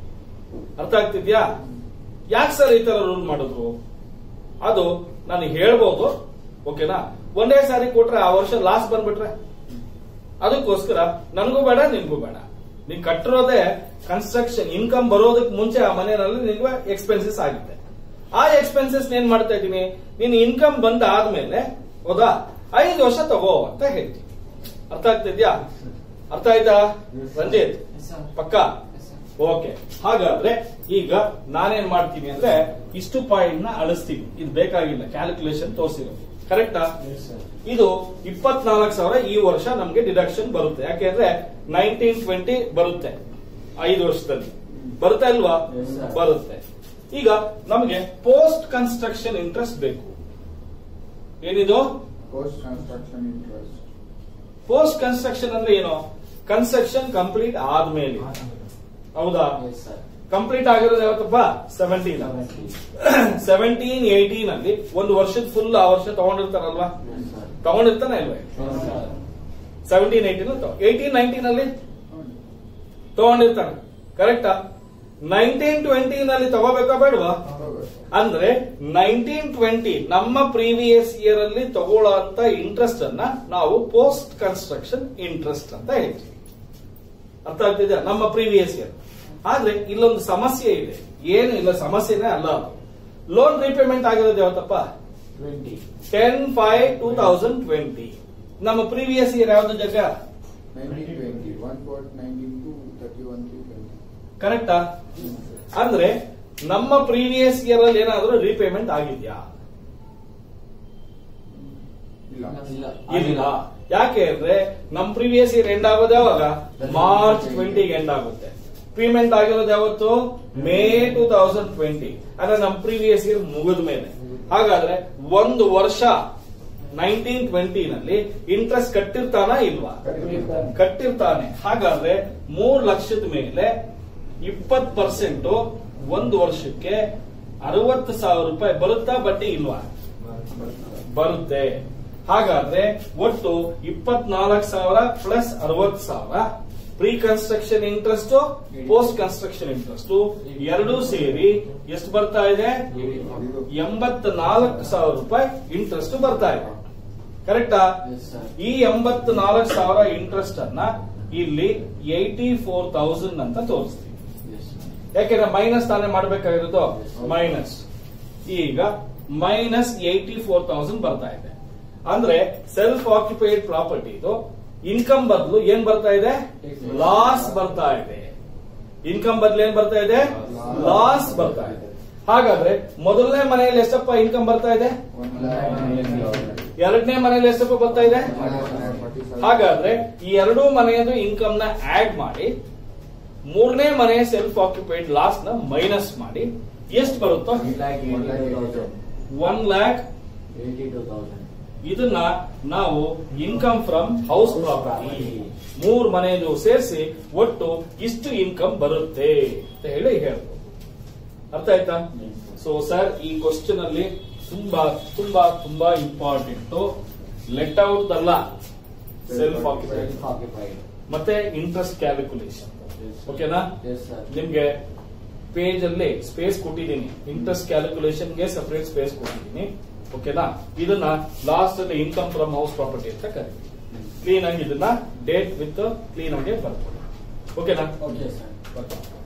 ಅರ್ಥ ಆಗ್ತಿದ್ಯಾ ಯಾಕೆ ಸರ್ ಈ ತರ ರೂಲ್ ಮಾಡಿದ್ರು ಅದು ನಾನು ಹೇಳ್ಬೋದು ಓಕೆನಾ ಒಂದೇ ಸಾರಿ ಕೊಟ್ರೆ ಆ ವರ್ಷ ಲಾಸ್ ಬಂದ್ಬಿಟ್ರೆ ಅದಕ್ಕೋಸ್ಕರ ನನಗೂ ಬೇಡ ನಿನ್ಗೂ ಬೇಡ ನೀನ್ ಕಟ್ಟಿರೋದೇ ಕನ್ಸ್ಟ್ರಕ್ಷನ್ ಇನ್ಕಮ್ ಬರೋದಕ್ಕೆ ಮುಂಚೆ ಆ ಮನೆಯಲ್ಲಿ ನಿನ್ಗೆ ಎಕ್ಸ್ಪೆನ್ಸಸ್ ಆಗುತ್ತೆ ಆ ಎಕ್ಸ್ಪೆನ್ಸಸ್ ಏನ್ ಮಾಡ್ತಾ ಇದ್ದೀನಿ ನೀನ್ ಇನ್ಕಮ್ ಬಂದ ಆದ್ಮೇಲೆ ಹೌದಾ ಐದು ವರ್ಷ ತಗೋ ಅಂತ ಹೇಳ್ತೀನಿ ಅರ್ಥ ಆಗ್ತಿದ್ಯಾ ಅರ್ಥ ಆಯ್ತಾ ರಂಜಿತ್ ಎಸ್ ಸರ್ ಪಕ್ಕ ಎಸ್ ಸರ್ ಓಕೆ ಹಾಗಾದ್ರೆ ಈಗ ನಾನೇನ್ ಮಾಡ್ತೀನಿ ಅಂದ್ರೆ ಇಷ್ಟು ಪಾಯಿಂಟ್ ನ ಅಳಿಸ್ತೀನಿ ಇದು ಬೇಕಾಗಿಲ್ಲ ಕ್ಯಾಲ್ಕುಲೇಷನ್ ತೋರಿಸಿರೋದು ಕರೆಕ್ಟಾ ಇದು ಇಪ್ಪತ್ನಾಲ್ಕು ಸಾವಿರ ಈ ವರ್ಷ ನಮ್ಗೆ ಡಿಡಕ್ಷನ್ ಬರುತ್ತೆ ಯಾಕೆಂದ್ರೆ ನೈನ್ಟೀನ್ ಟ್ವೆಂಟಿ ಬರುತ್ತೆ ಐದು ವರ್ಷದಲ್ಲಿ ಬರುತ್ತಾ ಇಲ್ವಾ Yes, sir. ಬರುತ್ತೆ ಈಗ ನಮಗೆ ಪೋಸ್ಟ್ ಕನ್ಸ್ಟ್ರಕ್ಷನ್ ಇಂಟ್ರೆಸ್ಟ್ ಬೇಕು ಏನಿದು Post construction interest. Post construction ಅಂದ್ರೆ ಏನು ಕನ್ಸ್ಟ್ರಕ್ಷನ್ ಕಂಪ್ಲೀಟ್ ಆದ್ಮೇಲೆ ಹೌದಾ ಎಸ್ ಸರ್ ಕಂಪ್ಲೀಟ್ ಆಗಿರೋದು ಯಾವತ್ತಪ್ಪ ಸೆವೆಂಟೀನ್ ಸೆವೆಂಟೀನ್ ಏಯ್ಟೀನ್ ಅಲ್ಲಿ ಒಂದು ವರ್ಷದ ಫುಲ್ ಆ ವರ್ಷ ತಗೊಂಡಿರ್ತಾರಲ್ವಾ ತಗೊಂಡಿರ್ತಾನೆ ಇಲ್ವೇ ಸೆವೆಂಟೀನ್ ಏಯ್ಟೀನ್ ಏಯ್ಟೀನ್ ನೈನ್ಟೀನ್ ಅಲ್ಲಿ ತಗೊಂಡಿರ್ತಾನೆ ಕರೆಕ್ಟಾ ನೈನ್ಟೀನ್ ಟ್ವೆಂಟೀನ್ ಅಲ್ಲಿ ತಗೋಬೇಕಾ ಬೇಡವಾ ಅಂದ್ರೆ ನೈನ್ಟೀನ್ ಟ್ವೆಂಟಿ ನಮ್ಮ ಪ್ರೀವಿಯಸ್ ಇಯರ್ ಅಲ್ಲಿ ತಗೊಳ್ಳೋಂತ ಇಂಟ್ರೆಸ್ಟ್ ಅನ್ನ ನಾವು ಪೋಸ್ಟ್ ಕನ್ಸ್ಟ್ರಕ್ಷನ್ ಇಂಟ್ರೆಸ್ಟ್ ಅಂತ ಹೇಳ್ತೀವಿ ಅರ್ಥ ಆಗ್ತಿದೆ ನಮ್ಮ ಪ್ರೀವಿಯಸ್ ಇಯರ್ ಆದ್ರೆ ಇಲ್ಲೊಂದು ಸಮಸ್ಯೆ ಇದೆ ಏನು ಇಲ್ಲ ಸಮಸ್ಯೆನೇ ಅಲ್ಲ ಅದು ಲೋನ್ ರೀಪೇಮೆಂಟ್ ಆಗಿರೋದು ಯಾವತ್ತಪ್ಪ twenty ten five two thousand twenty ನಮ್ಮ ಪ್ರೀವಿಯಸ್ ಇಯರ್ ಯಾವ್ದು ಜಾಗ 1920. One fourth 19 to 31 to 20. ಕರೆಕ್ಟಾ ಅಂದ್ರೆ ನಮ್ಮ ಪ್ರೀವಿಯಸ್ ಇಯರ್ ಅಲ್ಲಿ ಏನಾದ್ರೂ ರೀಪೇಮೆಂಟ್ ಆಗಿದ್ಯಾ ಇಲ್ಲ. ಇಲ್ಲ ಇಲ್ಲ ಯಾಕೆ ಅಂದ್ರೆ ನಮ್ ಪ್ರೀವಿಯಸ್ ಇಯರ್ ಎಂಡ್ ಆಗೋದು ಯಾವಾಗ ಮಾರ್ಚ್ ಟ್ವೆಂಟಿಗೆ ಎಂಡ್ ಆಗುತ್ತೆ ಪೇಮೆಂಟ್ ಆಗಿರೋದು ಯಾವತ್ತು ಮೇ ಟೂ ತೌಸಂಡ್ ಟ್ವೆಂಟಿ ಅಂದ್ರೆ ನಮ್ ಪ್ರೀವಿಯಸ್ ಇಯರ್ ಮುಗಿದ ಮೇಲೆ ಹಾಗಾದ್ರೆ ಒಂದು ವರ್ಷ ನೈನ್ಟೀನ್ ಟ್ವೆಂಟಿ ನಲ್ಲಿ ಇಂಟ್ರೆಸ್ಟ್ ಕಟ್ಟಿರ್ತಾನ ಇಲ್ವಾ ಕಟ್ಟಿರ್ತಾನೆ ಹಾಗಾದ್ರೆ ಮೂರ್ ಲಕ್ಷದ ಮೇಲೆ ಇಪ್ಪತ್ ಪರ್ಸೆಂಟ್ ಒಂದು ವರ್ಷಕ್ಕೆ ಅರವತ್ತು ಸಾವಿರ ರೂಪಾಯಿ ಬರುತ್ತಾ ಬಡ್ಡಿ ಇಲ್ವಾ ಬರುತ್ತೆ ಹಾಗಾದ್ರೆ ಒಟ್ಟು ಇಪ್ಪತ್ನಾಲ್ಕು ಸಾವಿರ ಪ್ಲಸ್ ಅರವತ್ತು ಸಾವಿರ pre construction interest post construction interest ಎರಡೂ ಸೇರಿ ಎಷ್ಟು ಬರ್ತಾ ಇದೆ ಎಂಬತ್ನಾಲ್ಕು ಸಾವಿರ ರೂಪಾಯಿ ಇಂಟ್ರೆಸ್ಟ್ ಬರ್ತಾ ಇದೆ ಕರೆಕ್ಟಾ ಎಸ್ ಸರ್ ಈ ಎಂಬತ್ನಾಲ್ಕು ಸಾವಿರ ಇಂಟ್ರೆಸ್ಟ್ ಅನ್ನ ಇಲ್ಲಿ ಏಯ್ಟಿ ಫೋರ್ ತೌಸಂಡ್ ಅಂತ ತೋರಿಸ್ತೀವಿ ಎಸ್ ಯಾಕೆಂದ್ರೆ ಮೈನಸ್ ತಾನೇ ಮಾಡ್ಬೇಕಾಗಿರೋದು ಮೈನಸ್ ಈಗ ಮೈನಸ್ ಏಯ್ಟಿ ಫೋರ್ ತೌಸಂಡ್ ಬರ್ತಾ ಇದೆ ಅಂದ್ರೆ ಸೆಲ್ಫ್ ಆಕ್ಯುಪೈಡ್ ಪ್ರಾಪರ್ಟಿ ಇದು ಇನ್ಕಮ್ ಬದಲು ಏನ್ ಬರ್ತಾ ಇದೆ ಲಾಸ್ ಬರ್ತಾ ಇದೆ ಇನ್ಕಮ್ ಬದಲು ಏನ್ ಬರ್ತಾ ಇದೆ ಲಾಸ್ ಬರ್ತಾ ಇದೆ ಹಾಗಾದ್ರೆ ಮೊದಲನೇ ಮನೆಯಲ್ಲಿ ಎಷ್ಟಪ್ಪ ಇನ್ಕಮ್ ಬರ್ತಾ ಇದೆ One lakh. ಎರಡನೇ ಮನೆಯಲ್ಲಿ ಎಷ್ಟಪ್ಪ ಬರ್ತಾ ಇದೆ ಹಾಗಾದ್ರೆ ಈ ಎರಡೂ ಮನೆಯದು ಇನ್ಕಮ್ ನ ಆಡ್ ಮಾಡಿ ಮೂರನೇ ಮನೆ ಸೆಲ್ಫ್ ಆಕ್ಯುಪೈಡ್ ಲಾಸ್ ನ ಮೈನಸ್ ಮಾಡಿ ಎಷ್ಟು ಬರುತ್ತೋ ಒನ್ ಲ್ಯಾಕ್ ಇದನ್ನ ನಾವು ಇನ್ಕಮ್ ಫ್ರಮ್ ಹೌಸ್ ಪ್ರಾಪರ್ಟಿ ಮೂರ್ ಮನೆಯದು ಸೇರಿಸಿ ಒಟ್ಟು ಇಷ್ಟು ಇನ್ಕಮ್ ಬರುತ್ತೆ ಅಂತ ಹೇಳಿ ಹೇಳ್ಬೋದು ಅರ್ಥ ಆಯ್ತಾ ಸೊ ಸರ್ ಈ ಕ್ವಶನ್ ಅಲ್ಲಿ ತುಂಬಾ ತುಂಬಾ ತುಂಬಾ ಇಂಪಾರ್ಟೆಂಟ್ ಲೆಟ್ ಔಟ್ ಅಲ್ಲ ಸೆಲ್ಫ್ ಆಕ್ಯುಪೈಡ್ ಮತ್ತೆ ಇಂಟ್ರೆಸ್ಟ್ ಕ್ಯಾಲ್ಕುಲೇಷನ್ ಓಕೆನಾ ಎಸ್ ಸರ್ ನಿಮ್ಗೆ ಪೇಜ್ ಅಲ್ಲಿ ಸ್ಪೇಸ್ ಕೊಟ್ಟಿದ್ದೀನಿ ಇಂಟ್ರೆಸ್ಟ್ ಕ್ಯಾಲ್ಕುಲೇಷನ್ ಗೆ ಸಪರೇಟ್ ಸ್ಪೇಸ್ ಕೊಟ್ಟಿದ್ದೀನಿ ಓಕೆನಾ ಇದನ್ನ ಲಾಸ್ಟ್ ಅಲ್ಲಿ ಇನ್ಕಮ್ ಫ್ರಮ್ ಹೌಸ್ ಪ್ರಾಪರ್ಟಿ ಅಂತ ಕರಿತೀವಿ ಕ್ಲೀನ್ ಆಗಿ ಇದನ್ನ ಡೇಟ್ ವಿತ್ ಕ್ಲೀನ್ ಆಗಿ ಬರ್ಕೊಳ್ಳಿ ಓಕೆನಾ ಓಕೆ ಸರ್ ಬರ್ಕೊಳ್ಳಿ